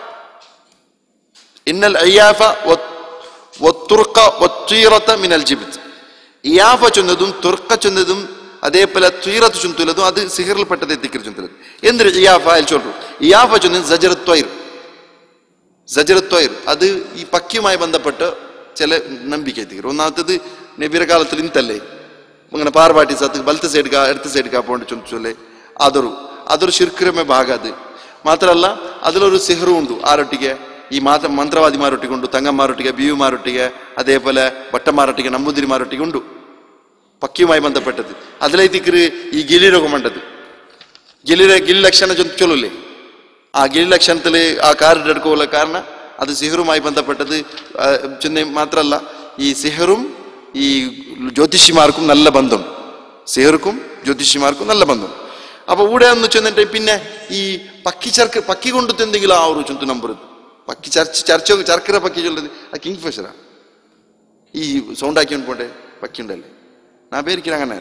ان العيافه والت- والطرق والطيرة من الجبت ഇയാഫ ചൊന്നതും തുർക്ക ചൊന്നതും അതേപോലെ തുയറത്ത് ചുന്തുലതും അത് സിഹറിൽപ്പെട്ടത് എത്തിക്കൽ ചുന്തലത് എന്തൊരു ഇയാഫ അതിൽ ചൊല്ലു ഇയാഫ ചൊന്നത് സജറത്വയർ സജറത്വയർ അത് ഈ പക്യവുമായി ബന്ധപ്പെട്ട് ചില നമ്പിക്ക എത്തിക്കൽ ഒന്നാമത്തത് നബിയുടെ കാലത്തിൽ ഇന്തല്ലേ അങ്ങനെ പാർവാട്ടി സത്ത് ബലത്തെ സൈഡ് കാ ഇടത്തെ സൈഡ് കാ പോണ്ട് ചൊല്ಲು ചൊല്ലെ അതൊരു അതൊരു ശിർക്കിരമೆ ಭಾಗ ಅದು മാത്രമല്ല അതിലൊരു സിഹറും ഉണ്ട് ആരൊട്ടിಗೆ ഈ മാത ಮಂತ್ರವಾದಿമാരൊട്ടിಗೆ ಉಂಟು ತಂಗಮ್ಮಾರೊಟ್ಟಿಗೆ ബിയുമാരൊട്ടിಗೆ അതേപോലെ ഭട്ടന്മാരൊട്ടിಗೆ നമ്പൂതിരിമാരൊട്ടിಗೆ ഉണ്ട് പക്യവുമായി ബന്ധപ്പെട്ടത് അതിലേത്തിക്കറ് ഈ ഗിലി രോഗമുണ്ടത് ഗിലിര ഗിലി ലക്ഷണ ചൊല്ലില്ലേ ആ ഗിലി ലക്ഷണത്തിൽ ആ കാറിന്റെ എടുക്കുള്ള കാരണം അത് സിഹറുമായി ബന്ധപ്പെട്ടത് ആ, ചെന്നൈ മാത്രമല്ല ഈ സിഹറും ഈ ജ്യോതിഷിമാർക്കും നല്ല ബന്ധം സിഹർക്കും ജ്യോതിഷിമാർക്കും നല്ല ബന്ധം അപ്പൊ ഇവിടെ എന്ന് ചെന്നിട്ട് പിന്നെ ഈ പക്കി ചർക്ക പക്കി കൊണ്ട് എന്തെങ്കിലും ആ ഒരു ചുന്തു നമ്പർ പക്കി ചർച്ച ചർച്ച ചർക്കര പക്കി ചൊല്ലത് ആ കിങ് ഫിഷറാ ഈ സൗണ്ട് ആക്കിയോണ്ട് പോട്ടെ പക്കി ഉണ്ടല്ലേ నా పేరుకి അങ്ങനെ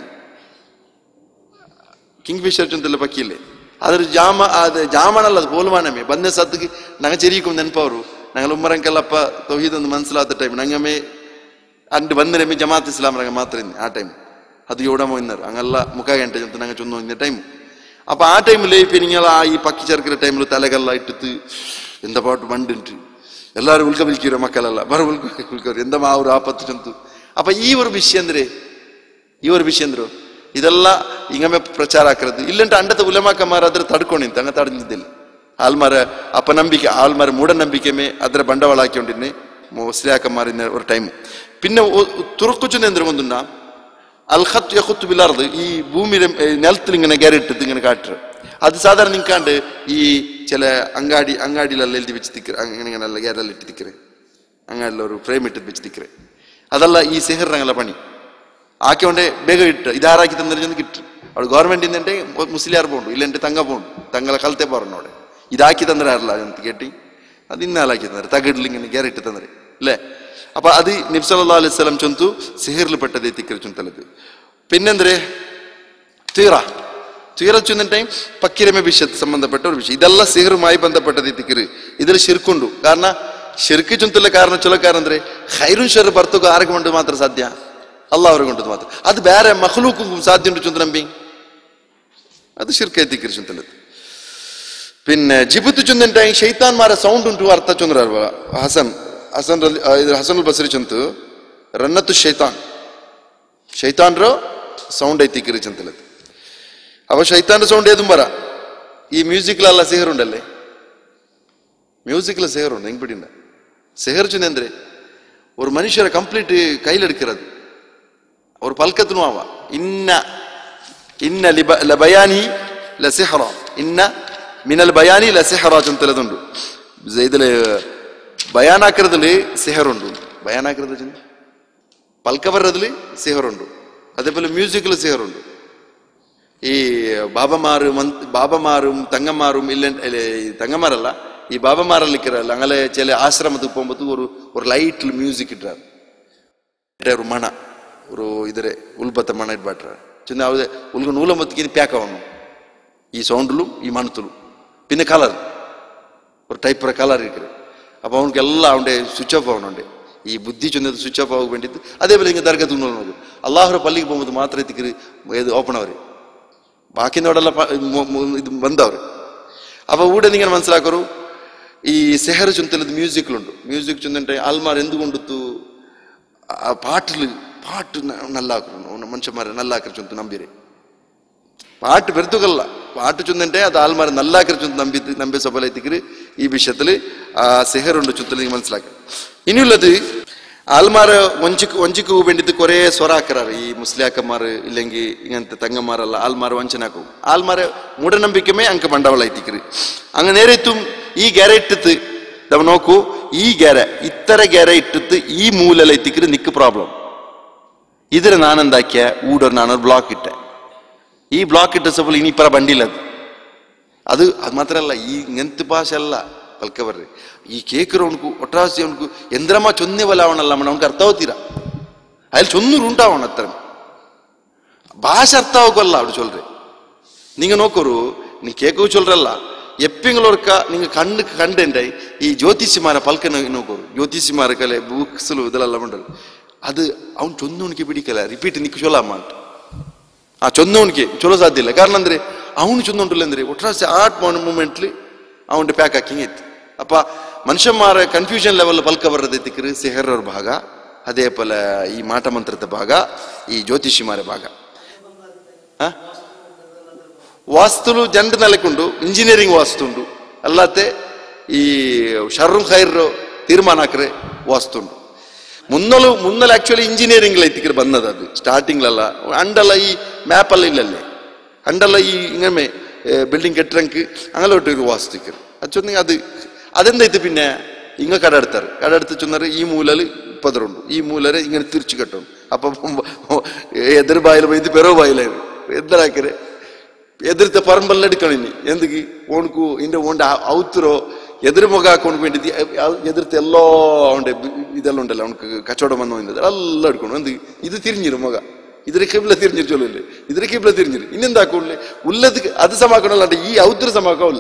ಕಿಂಗ್ ಫಿಶರ್ ಚಂತಲ್ಲ ಪಕ್ಕಿಲ್ಲೇ ಅದ್ರ ಜಾಮ ಅದು ಜಾಮಣಲ್ಲ ಅದು ಬೋಲ್ಮಾನಮೆ ಬಂದೆ ಸತ್ತಿಗೆ ನಂಗೆ ಚೆರಿಯಕ್ಕೂ ನೆನಪವರು ನಂಗೆ ಉಮ್ಮರಂಕೆಲ್ಲಪ್ಪ ತೌಹೀದೊಂದು ಮನ್ಸಲಾದ ಟೈಮ್ ನಂಗಮೆ ಅಂಡ್ ಬಂದರೆ ಜಮಾತ್ ಇಸ್ಲಾಂ ರಂಗ ಮಾತ್ರ ಇದ್ದೆ ಆ ಟೈಮ್ ಅದು ಎವಡಮೋ ಇన్నారు ಹಂಗಲ್ಲ ಮುಖ ಗಂಟೆ ಅಂತ ನಂಗೆ ಚೊಂದು ಇದ್ದ ಟೈಮ್ അപ്പൊ ആ ടൈമില് ഇപ്പൊ നിങ്ങൾ ആ ഈ പക്കി ചേർക്കുന്ന ടൈമിൽ തലകല്ല ഇട്ടിട്ട് എന്താ പാട്ട് മണ്ടുണ്ട് എല്ലാവരും ഉൾക്ക വിളിക്കൂര മക്കളല്ല ബറ ഉൾക്ക ഉൾക്കവർ എന്താ ആ ഒരു ആപത്ത് ചൊന്തു അപ്പൊ ಈ ഒരു ವಿಷಯ ಅಂದ್ರೆ ಈ ഒരു ವಿಷಯ ಅಂದ್ರು ಇದೆಲ್ಲ ಹಿಂಗಮೆ ಪ್ರಚಾರ ಹಾಕಿರೋದು ಇಲ್ಲಂటే ಅಂಡತ ಉಲಮಾಕಮಾರ ಅದ್ರ ತಡ್ಕೊಂಡಿಂತ ಹಂಗ ತಡೆದಿದ್ದಿಲ್ಲ ಆಲ್ಮಾರ ಅಪನಂಬಿಕೆ ಆಲ್ಮಾರ ಮೂಢನಂಬಿಕೆ ಮೇ ಅದರ ಬಂಡವಾಳ ಹಾಕೊಂಡಿನಿ മുസ്ലിയാക്കന്മാരിന്ന ഒരു ടൈം പിന്നെ തുറക്കുച്ചുന്ന എന്തൊരു കൊണ്ടുണ്ട അൽഹത്ത് യഹുത്ത് ബിലാർത് ഈ ഭൂമിയിലെ ഏ, നിലത്തിൽ ഇങ്ങനെ കയറിയിട്ടത് ഇങ്ങനെ കാട്ടുക അത് സാധാരണ നിൽക്കാണ്ട് ഈ ചില അങ്ങാടി അങ്ങാടിയിലെല്ലാം എഴുതി വെച്ച് തിക്കറ് അങ്ങനെ ഇങ്ങനെയല്ല കയറെല്ലാം ഇട്ട് തിക്കറ് അങ്ങാടിയിൽ ഒരു ഫ്രെയിം ഇട്ട് വെച്ച് തിക്കറ് അതല്ല ഈ സിഹറിനങ്ങല്ല പണി ആക്കിയോണ്ട് ಬೇಗ ಇಟ್ಟು ಇದಾರಾಕಿ ತಂದ್ರೆ ಜನ ಇಟ್ಟು ಅವಳು ಗೌರ್ಮೆಂಟ್ ಇಂದಂటే ಮುಸ್ಲಿಯಾರ್ ಬೋಂಡು ಇಲ್ಲಂటే ತಂಗ ಬೋಂಡು ತಂಗಲ ಕಲ್ತೆ ಬರೋ ನೋಡಿ ಇದಾಕಿ ತಂದ್ರೆ ಅಲ್ಲ ಅಂತ ಕೇಟಿ ಅದು ಇನ್ನಾಲಾಕಿ ತಂದ್ರೆ ತಗಡ್ಲಿ ഇങ്ങനെ ಗ್ಯಾರೆಟ್ ತಂದ್ರೆ അല്ലേ അപ്പൊ അത് നിബ്സല്ലാ അലൈഹി സ്വലം ചൊന്തു സിഹിറിൽ പെട്ടത് എത്തിക്കൽ ചുന്തലത് പിന്നെന്തേ തീറ തീറ ചൊന്നിട്ടേ പക്കിരമ വിഷയത്ത് സംബന്ധപ്പെട്ട ഒരു വിഷയം ഇതെಲ್ಲ സിഹറുമായി ബന്ധപ്പെട്ടത് എത്തിക്കര് ഇതിൽ ശിർക്കുണ്ടു കാരണം ശിർക്ക് ചുന്തല കാരണം ചില കാരണം ಅಂದ್ರೆ ഹൈറും ഷെർ ಬರ್ತಕ್ಕೂ ಆರಕ್ಕೆ കൊണ്ട് ಮಾತ್ರ ಸಾಧ್ಯ ಅಲ್ಲ ಅವ್ರಿಗೆ കൊണ്ട് ಮಾತ್ರ ಅದು ಬೇರೆ ಮಖಲೂಕು ಸಾಧ್ಯ ಉಂಟು ಚುಂದ್ರಂಬಿ ಅದು ಶಿರ್ಕ ಎತ್ತಿക്കര് ചുന്തലത് പിന്നെ ജിബുത്ത് ചൊന്നിട്ട ഷെയ്ത്താൻമാരെ സൗണ്ട് ഉണ്ടു അർത്ഥ ചൊന്നര ഹസൻ ഹസൻ റലി- ಆ, ಇದು ಹಸನ್ ಬಸರಿ ಚಂತು ರನ್ನತ್ತು ಶೈತಾನ್ ಶೈತಾನ್ರ ಸೌಂಡ್ ಐತಿಕ್ಕಿರಿ ಚಂತಲത് അപ്പൊ ഷൈത്താന്റെ സൗണ്ട് ഏതും പറ ഈ മ്യൂസിക്കിലല്ല സിഹർ ഉണ്ടല്ലേ മ്യൂസിക്കിൽ സിഹർ ഉണ്ട് എങ്കിപ്പിടിണ്ട സിഹർ ചെന്നെന്തേ ഒരു മനുഷ്യരെ കംപ്ലീറ്റ് കയ്യിലെടുക്കുന്നത് ഒരു പൽക്കത്തിനും ആവാം ഇന്ന ഇന്ന ലിബ- ലബയാനി ലസിഹറ ഇന്ന മിനൽ ബയാനി ലസിഹറ ചുന്തലതുണ്ട് ഇതില് ബയാനാക്കുന്നതില് സിഹറുണ്ട് ബയാനാക്കുന്നത് പൽക്ക ബറതില് സിഹറുണ്ട് അതേപോലെ മ്യൂസിക്കിൽ സിഹറുണ്ട് ഈ ബാബമാര് മന്ത് ബാബമാരും തങ്ങന്മാരും ഇല്ല അല്ലെ, ഈ തങ്ങന്മാരല്ല ഈ ബാബമാരെല്ലാം ഇരിக்கிறല്ല അങ്ങനെ ചില ആശ്രമത്തിൽ പോകുമ്പോൾ ഒരു ഒരു ലൈറ്റിൽ മ്യൂസിക് ഇട്ടാറ് ഒരു ಮಣ ഒരു ಇದರ ಉಲ್ಬತ್ತ ಮಣ ಇಟ್ಬಿಟ್ರ ಚಿನ್ನ ಅವ್ದೆ ಉಲ್ಗ ನೂಲ ಮತ್ತಿಗೆ ಪ್ಯಾಕ ಅವನು ಈ ಸೌಂಡ್ಲು ಈ ಮಣತಲು പിന്നെ കളർ ഒരു ടൈപ്പ് കളർ ഇരിക്കുന്നത് അപ്പോൾ അവനക്ക് എല്ലാം അവൻ്റെ സ്വിച്ച് ഓഫ് ആവണുണ്ട് ഈ ബുദ്ധി ചെന്നത് സ്വിച്ച് ഓഫ് ആവാൻ വേണ്ടിയിട്ട് അതേപോലെ ഇങ്ങനെ ദർഗത്ത് നോക്കും അള്ളാഹുടെ പള്ളിക്ക് പോകുമ്പോൾ മാത്രമേ തിക്കറ് ഏത് ഓപ്പൺ അവർ ബാക്കിനോടെല്ലാം പ- മു- മു- ഇത് ബന്ധവർ അപ്പോൾ ഇവിടെ നിങ്ങൾ മനസ്സിലാക്കറു ഈ സെഹർ ചുന്തലത് മ്യൂസിക്കിലുണ്ട് മ്യൂസിക് ചുന്തൻ്റെ ആൽമാർ എന്തുകൊണ്ടിത്തു ಆ ಪಾಟ್ಲು ಪಾಟ್ ನಲ್ಲಾಕ್ರು ಮನುಷ್ಯಮಾರ ನಲ್ಲಾಕ್ರ ಚುಂತು ನಂಬಿರಿ പാട്ട് വെറുത്തുകല്ല പാട്ട് ചൊന്നിന്റെ അത് ആൽമാർ നല്ലാക്കര ചൊന്ന് നമ്പി നമ്പി സഫലത്തിക്കര് ഈ വിഷയത്തില് ആ സിഹറുണ്ട് ചുത്തിൽ നിങ്ങൾ മനസ്സിലാക്കുക ഇനിയുള്ളത് ആൽമാര് വഞ്ചിക്ക് വഞ്ചിക്ക് വേണ്ടിയിട്ട് കുറെ സ്വറാക്കറാറ് ഈ മുസ്ലിയാക്കന്മാർ ഇല്ലെങ്കിൽ ഇങ്ങനത്തെ തങ്ങന്മാരല്ല ആൽമാർ വഞ്ചനാക്കും ആൽമാര് മൂഢനമ്പിക്കമേ അങ്ക് പണ്ടവളായിത്തിക്കര് അങ്ങ് നേരെ എത്തും ഈ ಗೆರೆ ഇട്ടിട്ട് ദവ നോക്കൂ ഈ ಗೆರೆ ഇത്തര ಗೆರೆ ഇട്ടിട്ട് ഈ മൂലല എത്തിക്കര് നിക്ക് പ്രോബ്ലം ഇതിന് നാനെന്താക്കിയ ഊടൊരു നാനൊരു ബ്ലോക്ക് ഇട്ടേ ഈ ബ്ലോക്ക് ഇട്ട സപ്പോൾ ഇനി ഇപ്പറ ബണ്ടില്ല അത് അത് അത് മാത്രമല്ല ഈ ഇങ്ങനത്തെ ഭാഷ ಅಲ್ಲ ಪಲ್ಕವರ್ರಿ ಈ ಕೇಕರವನ್ಕು ಒಟ್ರಾಸಿ ಅವನ್ಕು ಎಂದ್ರಮ್ಮ ಚೊನ್ನೆ ಬಲಾವಣಲ್ಲ ಅವನ ಅವನಿಗೆ ಅರ್ಥ ಹೋಗ್ತೀರ അതിൽ ചൊന്നൂറ് ഉണ്ടാവണം അത്ര ഭാഷ അർത്ഥ ആവുകല്ല അവിടെ ചൊല്ല് നിങ്ങൾ നോക്കൊരു നീ കേക്കു ചൊല്ലല്ല എപ്പെങ്കിലൊരുക്ക നിങ്ങൾ കണ്ണ് കണ്ടേ ഈ ജ്യോതിഷിമാരെ പൽക്ക നോക്കൊരു ജ്യോതിഷിമാരെ കലെ ബുക്സിലും ഇതിലെല്ലാം ഉണ്ടല്ലോ അത് അവൻ ചൊന്നുണിക്ക് പിടിക്കല റിപ്പീറ്റ് നിക്ക് ചൊല്ലാമ ಆ ಚೊಂದವನಿಗೆ ಚಲೋ ಸಾಧ್ಯ ಇಲ್ಲ ಕಾರಣ ಅಂದ್ರೆ ಅವನು ಚೊಂದುಂಟಲ್ಲ ಅಂದ್ರೆ ಒಟ್ರಾಸಿ ಆರ್ಟ್ ಮೂಮೆಂಟ್ಲಿ ಅವನ ಪ್ಯಾಕ್ ಹಾಕಿಂಗ್ ಇತ್ತು ಅಪ್ಪ ಮನುಷ್ಯಮಾರ ಕನ್ಫ್ಯೂಷನ್ ಲೆವೆಲ್ ಪಲ್ಕ ಬರದೈತಿಕ್ರಿ ಸಿಹರ್ರ ಭಾಗ ಅದೇ ಪಲ ಈ ಮಾಟ ಮಂತ್ರದ ಭಾಗ ಈ ಜ್ಯೋತಿಷಿಮಾರ ಭಾಗ ಆ? ವಾಸ್ತುಲು ಜನರ ನೆಲೆಕೊಂಡು ಇಂಜಿನಿಯರಿಂಗ್ ವಾಸ್ತು ಉಂಟು ಅಲ್ಲತ್ತೆ ಈ ಶರ್ರು ಖೈರ್ ತೀರ್ಮಾನ ಹಾಕ್ರೆ ವಾಸ್ತು ಉಂಟು മുന്നല് മുന്നൽ ആക്ച്വലി എഞ്ചിനീയറിംഗിൽ ಬಂದದ ಅದು ಸ್ಟಾರ್ಟಿಂಗ್ಲಲ್ಲ ಅಂಡಲ್ಲ ಈ ಮ್ಯಾಪ್ ಅಲ್ಲ ಇಲ್ಲಲ್ಲೇ ಅಂಡಲ್ಲ ಈ ഇങ്ങനെ ബിൽഡിംഗ് കെട്ടിടക്ക് അങ്ങനെ ഒരു വാസ്തുക്കർ അത് ചൊന്നെങ്കിൽ അത് അതെന്തായിട്ട് പിന്നെ ഇങ്ങ കടയെടുത്താറ് കടയെടുത്ത് ചൊന്നാറ് ഈ മൂലല് പതറുണ്ട് ഈ മൂലര് ഇങ്ങനെ തിരിച്ചു കെട്ടും അപ്പൊ എതിർ ബായിൽ പോയി പെറോ ബായിലായിരുന്നു എന്തരാക്കരെ ಎದುರಿತ ಪರಂಬಲ್ಲ ಹಿಡ್ಕೊಂಡಿನಿ ಎಂದಿಗೆ ಓಣ್ಕು ಇಂದ ಓಂಡ ಔತರೋ ಎದುರು ಮೊಗ ಹಾಕೊಂಡು ಬೇಂಡಿದ್ದಿ ಎದುರ್ತ ಎಲ್ಲೋ ಅವನ ಇದೆಲ್ಲ ಉಂಟಲ್ಲ ಅವನಿಗೆ ಕಚೋಡ ಬಂದು ಎಲ್ಲ ಹಿಡ್ಕೊಂಡು എന്ത് ഇത് തിരിഞ്ഞിരും മുഖ ഇതിന് കിബില തിരിഞ്ഞിട്ട് ചൊല്ലില്ലേ ഇതിന് കിബില തിരിഞ്ഞിരും ഇന്നെന്താ ആക്കൂല്ലേ ഉള്ളത് അത് സമാക്കണല്ലാണ്ട് ഈ ഔത്തര സമാക്കാവില്ല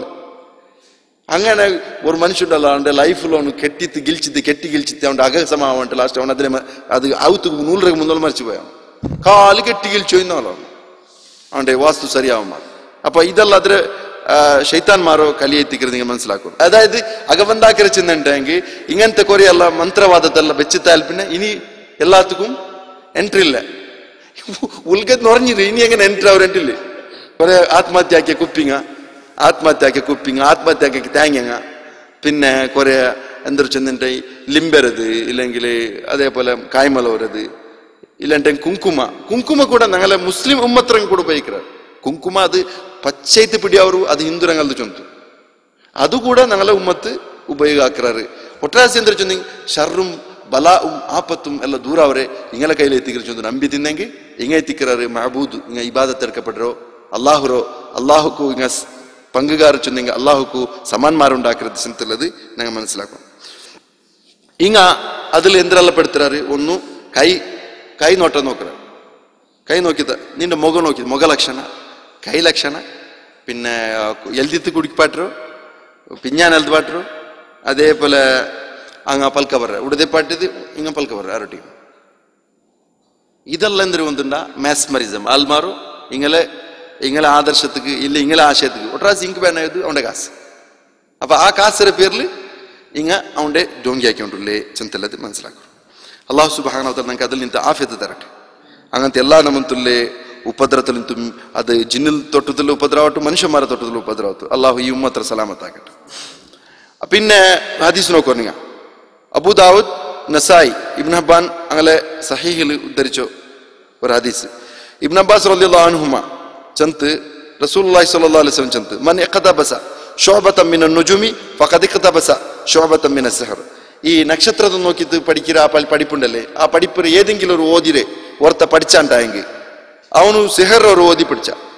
അങ്ങനെ ഒരു മനുഷ്യണ്ടല്ല അവന്റെ ലൈഫിൽ അവನು കെട്ടിത്ത് ഗിൽച്ചിത്ത് കെട്ടി ഗിൽച്ചിത്ത് അവന്റെ അക സമാവണ്ട് ലാസ്റ്റ് അവൻ അതിലെ മ- അത് ഔത്ത് നൂലരക്ക് മുന്നോട്ട് മരിച്ചു പോയാ കാല് കെട്ടി ഗിൽച്ചു എന്നല്ലോ അവന്റെ വാസ്തു ശരിയാവുമ്പോൾ അപ്പൊ ഇതെല്ലാം അതിന് ശൈത്താൻമാരോ കലിയെത്തിക്കുന്നത് നിങ്ങൾ മനസ്സിലാക്കും അതായത് അകവന്താക്കര ചെന്നുണ്ടെങ്കിൽ ഇങ്ങനത്തെ കുറെയല്ല മന്ത്രവാദത്തെല്ലാം വെച്ചിട്ടാൽ പിന്നെ ഇനി എല്ലാത്തുക്കും എൻട്രി ഇല്ല ഉൽഗത്ത് നിറഞ്ഞില്ല ഇനി എങ്ങനെ എൻട്രി അവർ എൻട്രി ഇല്ലേ കുറെ ആത്മഹത്യ ആക്കിയ കുപ്പിങ്ങ ആത്മഹത്യ ആക്കിയ കുപ്പിങ്ങ ആത്മഹത്യ ആക്കിയ തേങ്ങ പിന്നെ കുറെ എന്തൊരു ചെന്നിട്ട് ലിംബരത് ഇല്ലെങ്കിൽ അതേപോലെ കായ്മലോരത് ಇಲ್ಲಂటే ಕುಂಕುಮ ಕುಂಕುಮ ಕೂಡ ഞങ്ങളെ ಮುಸ್ಲಿಂ ಉಮ್ಮತ್ರಂಗ್ ಕೂಡ ಉಪಯೋಗಿಕ್கிறார் ಕುಂಕುಮ ಅದು ಪಚ್ಚೈತ್ ಪಿಡಿ ಅವರು ಅದು ಹಿಂದೂ ರಂಗಲ್ದು ಚೊಂತು ಅದು ಕೂಡ ഞങ്ങളെ ഉമ്മത്ത് ഉപയോഗ ആക്കാറ് ഒട്ടരാശി എന്താ ചൊന്നി ഷർറും ബലാവും ആപ്പത്തും എല്ലാം ദൂര അവരെ ഇങ്ങളെ കയ്യിൽ എത്തിക്കിற ചൊന്തു നമ്പി തിന്നെങ്കിൽ ഇങ്ങ എത്തിക്കിറാറ് മഹബൂദ് ഇങ്ങ ഇബാദത്ത് എടുക്കപ്പെടരോ അള്ളാഹുറോ അള്ളാഹുക്കു ഇങ്ങ സ് പങ്കുകാർ ചൊന്നെങ്കിൽ അള്ളാഹുക്കു സമാന്മാരുണ്ടാക്കുന്നത് ചിന്തയുള്ളത് ഞങ്ങൾ മനസ്സിലാക്കും ഇങ്ങ അതിൽ എന്തെല്ലാം പെടുത്തുறாரு ഒന്നു കൈ ಕೈ ನೋಟ ನೋಕ್ರ ಕೈ ನೋಕಿದ ನಿನ್ನ ಮೊಗ ನೋಕಿದ ಮೊಗ ಲಕ್ಷಣ ಕೈ ಲಕ್ಷಣ പിന്നെ എൽതിത്ത് കുടിപ്പാട്ടു പിഞ്ഞാൻ എൽതുപാട്ടു അതേപോലെ അങ്ങ പൽക്ക പറ ഉടതെ പാട്ടിത് ഇങ്ങ പൽക്ക പറ അരട്ടി ഇതെല്ലാം എന്തൊരു വന്നിട്ടുണ്ട മാസ്മറിസം ആൽമാറു ഇങ്ങളെ ഇങ്ങളെ ആദർശத்துக்கு ഇല്ല ഇങ്ങളെ ആശയத்துக்கு ഒട്ടറാസ് ഇങ്ക് വേണത് അവന്റെ കാസ് അപ്പൊ ആ കാസിന്റെ പേരിൽ ഇങ്ങ അവന്റെ ഡോങ്കിയാക്കിക്കൊണ്ടുള്ളേ ചിന്തല്ലത് മനസ്സിലാക്കും അള്ളാഹു സുബാനവത്തൽ നമുക്ക് അതിൽ നിന്ന് ആഫ്യത്ത് തരട്ടെ അങ്ങനത്തെ എല്ലാ നമത്തുള്ളേ ഉപദ്രവത്തിൽ നിന്നും അത് ജിന്നിൽ തൊട്ടത്തിൽ ഉപദ്രവമായിട്ടും മനുഷ്യന്മാരെ തൊട്ടത്തിൽ ഉപദ്രവത്തു അള്ളാഹു ഈ ഉമ്മത്ര സലാമത്താക്കട്ടെ പിന്നെ ഹദീസ് നോക്കോ നിങ്ങൾ അബൂദാവൂദ് നസായി ഇബ്ൻ ഹബ്ബാൻ അങ്ങനെ സഹീഹിൽ ഉദ്ധരിച്ച ഒരു ഹദീസ് ഇബ്ൻ അബ്ബാസ് റളിയല്ലാഹു അൻഹുമ ചന്ത് റസൂലുള്ളാഹി സ്വല്ലല്ലാഹു അലൈഹി വസല്ലം ചന്ത് മൻ ഇഖതബസ ശുഅബതൻ മിനൻ നുജുമി ഫഖദ് ഇഖതബസ ശുഅബതൻ മിന സിഹർ ഈ നക്ഷത്രത്തെ നോക്കിയിട്ട് പഠിക്കുന്ന ആ പ- പഠിപ്പുണ്ടല്ലേ ആ പഠിപ്പ് ഏതെങ്കിലും ഒരു ഓതിരെ ഓർത്ത പഠിച്ചാണ്ടായെങ്കിൽ അവನು ಸಿಹರ್ ಅವರು ಓದಿ ಪಿಡ್ಚ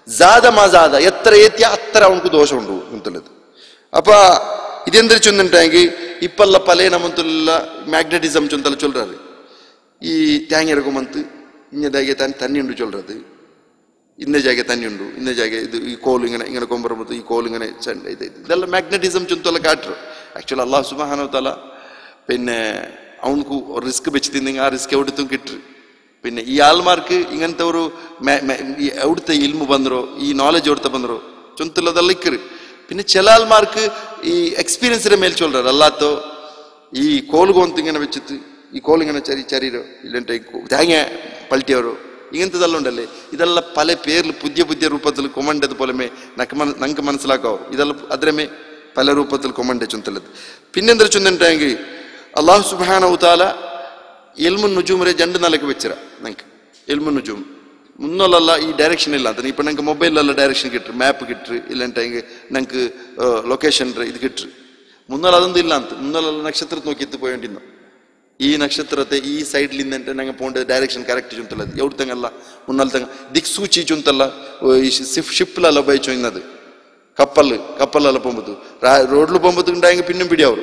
ജാത മാജാത എത്ര ഏത്തിയ അത്ര അവനക്ക് ദോഷമുണ്ടു ಅಂತಲ್ಲದು ಅಪ್ಪ ಇದೆಂದ್ರೆ ಚೊಂದಂಟಾಗಿ ಇಪ್ಪಲ್ಲ ಪಲೆ ನಮ್ಮಂತಲ್ಲ ಮ್ಯಾಗ್ನೆಟಿಸಮ್ ಚೊಂತಲ್ಲ ಚೊಲ್றாரு ಈ ತ್ಯಾಂಗ್ ಎಡಕೊಂಬಂತು ഇഞ്ഞതാകെ താൻ തന്നെയുണ്ട് ചൊല്ലത് ഇന്ന ജാഗ തന്നെയുണ്ട് ഇന്ന ജാഗ ഇത് ഈ കോൽ ഇങ്ങനെ ഇങ്ങനെ കൊമ്പറമ്പത്ത് ഈ കോൽ ഇങ്ങനെ ചണ്ട ഇത് ഇത് ഇതെല്ലാം മാഗ്നറ്റിസം ചൊന്തല്ല കാട്ടರು ആക്ച്വലി അള്ളാഹു സുബാനോ തല പിന്നെ അവനക്ക് റിസ്ക് വെച്ച് തിന്നെങ്കിൽ ആ റിസ്ക് എവിടുത്തും കിട്ടു പിന്നെ ഈ ആൾമാർക്ക് ഇങ്ങനത്തെ ഒരു മെ- മെ- ഈ എവിടുത്തെ ഇൽമു ಬಂದ್ರೋ ഈ നോളജ് എവിടുത്തെ ಬಂದ್ರೋ ചൊന്തല്ലതെല്ലാം ഇക്കറ് പിന്നെ ചില ആൾമാർക്ക് ഈ എക്സ്പീരിയൻസിന്റെ മേൽ ചൊല്ലറ് അല്ലാത്തോ ഈ കോലുകൊന്ത് ഇങ്ങനെ വെച്ചിട്ട് ഈ കോൽ ഇങ്ങനെ ചരി ചരീരോ ഇല്ലെ തേങ്ങ പൾട്ടിയവരോ ഇങ്ങനത്തെതെല്ലാം ഉണ്ടല്ലേ ഇതെല്ലാം പല പേരിൽ പുതിയ പുതിയ രൂപത്തിൽ കൊമണ്ടത് പോലെമേ നക്ക് മന നമുക്ക് മനസ്സിലാക്കാവോ ഇതെല്ലാം അതിരമേ പല രൂപത്തിൽ കൊമണ്ട ചൊന്തല്ലത് പിന്നെന്താ ചൊന്നിട്ടെങ്കിൽ അള്ളാഹു സുബാന ഉത്താല ಎಲ್ಮು ನುಜೂಮ್ರೆ ಜಂಡು ನಾಲ್ಕು വെച്ചിರ ನಂಗೆ ಎಲ್ಮು ನುಜೂಮ್ മുന്നോലല്ല ഈ ഡയറക്ഷൻ ഇല്ല ಅಂತ ഇപ്പൊ ನಂಗೆ ಮೊಬೈಲಲ್ಲ ಡೈರೆಕ್ಷನ್ കിട്ടു ಮ್ಯಾಪ್ കിട്ടു ಇಲ್ಲಂటే ಹಿಂಗೆ ನಂಗೆ ಲೊಕೇಶನ್ ഇത് കിട്ടു മുന്നോല അതൊന്നും ഇല്ല ಅಂತ മുന്നോലല്ല നക്ഷത്രത്തെ നോക്കി എത്തി പോയേണ്ടിന്നു ഈ നക്ഷത്രത്തെ ഈ സൈഡിൽ നിന്നിട്ട് ഞങ്ങൾ പോകേണ്ടത് ഡയറക്ഷൻ കറക്റ്റ് ചുന്തല്ല എവിടുത്തെങ്ങല്ല മുന്നാലത്തെ ദിക്സൂചി ചുന്തല്ല ഈ ഷിപ്പിലല്ല ഉപയോഗിച്ചു ഇന്നത് കപ്പല് കപ്പലെല്ലാം പോകുമ്പോൾ റോഡിൽ പോകുമ്പോൾ ഉണ്ടായെങ്കിൽ പിന്നും പിടിയാവും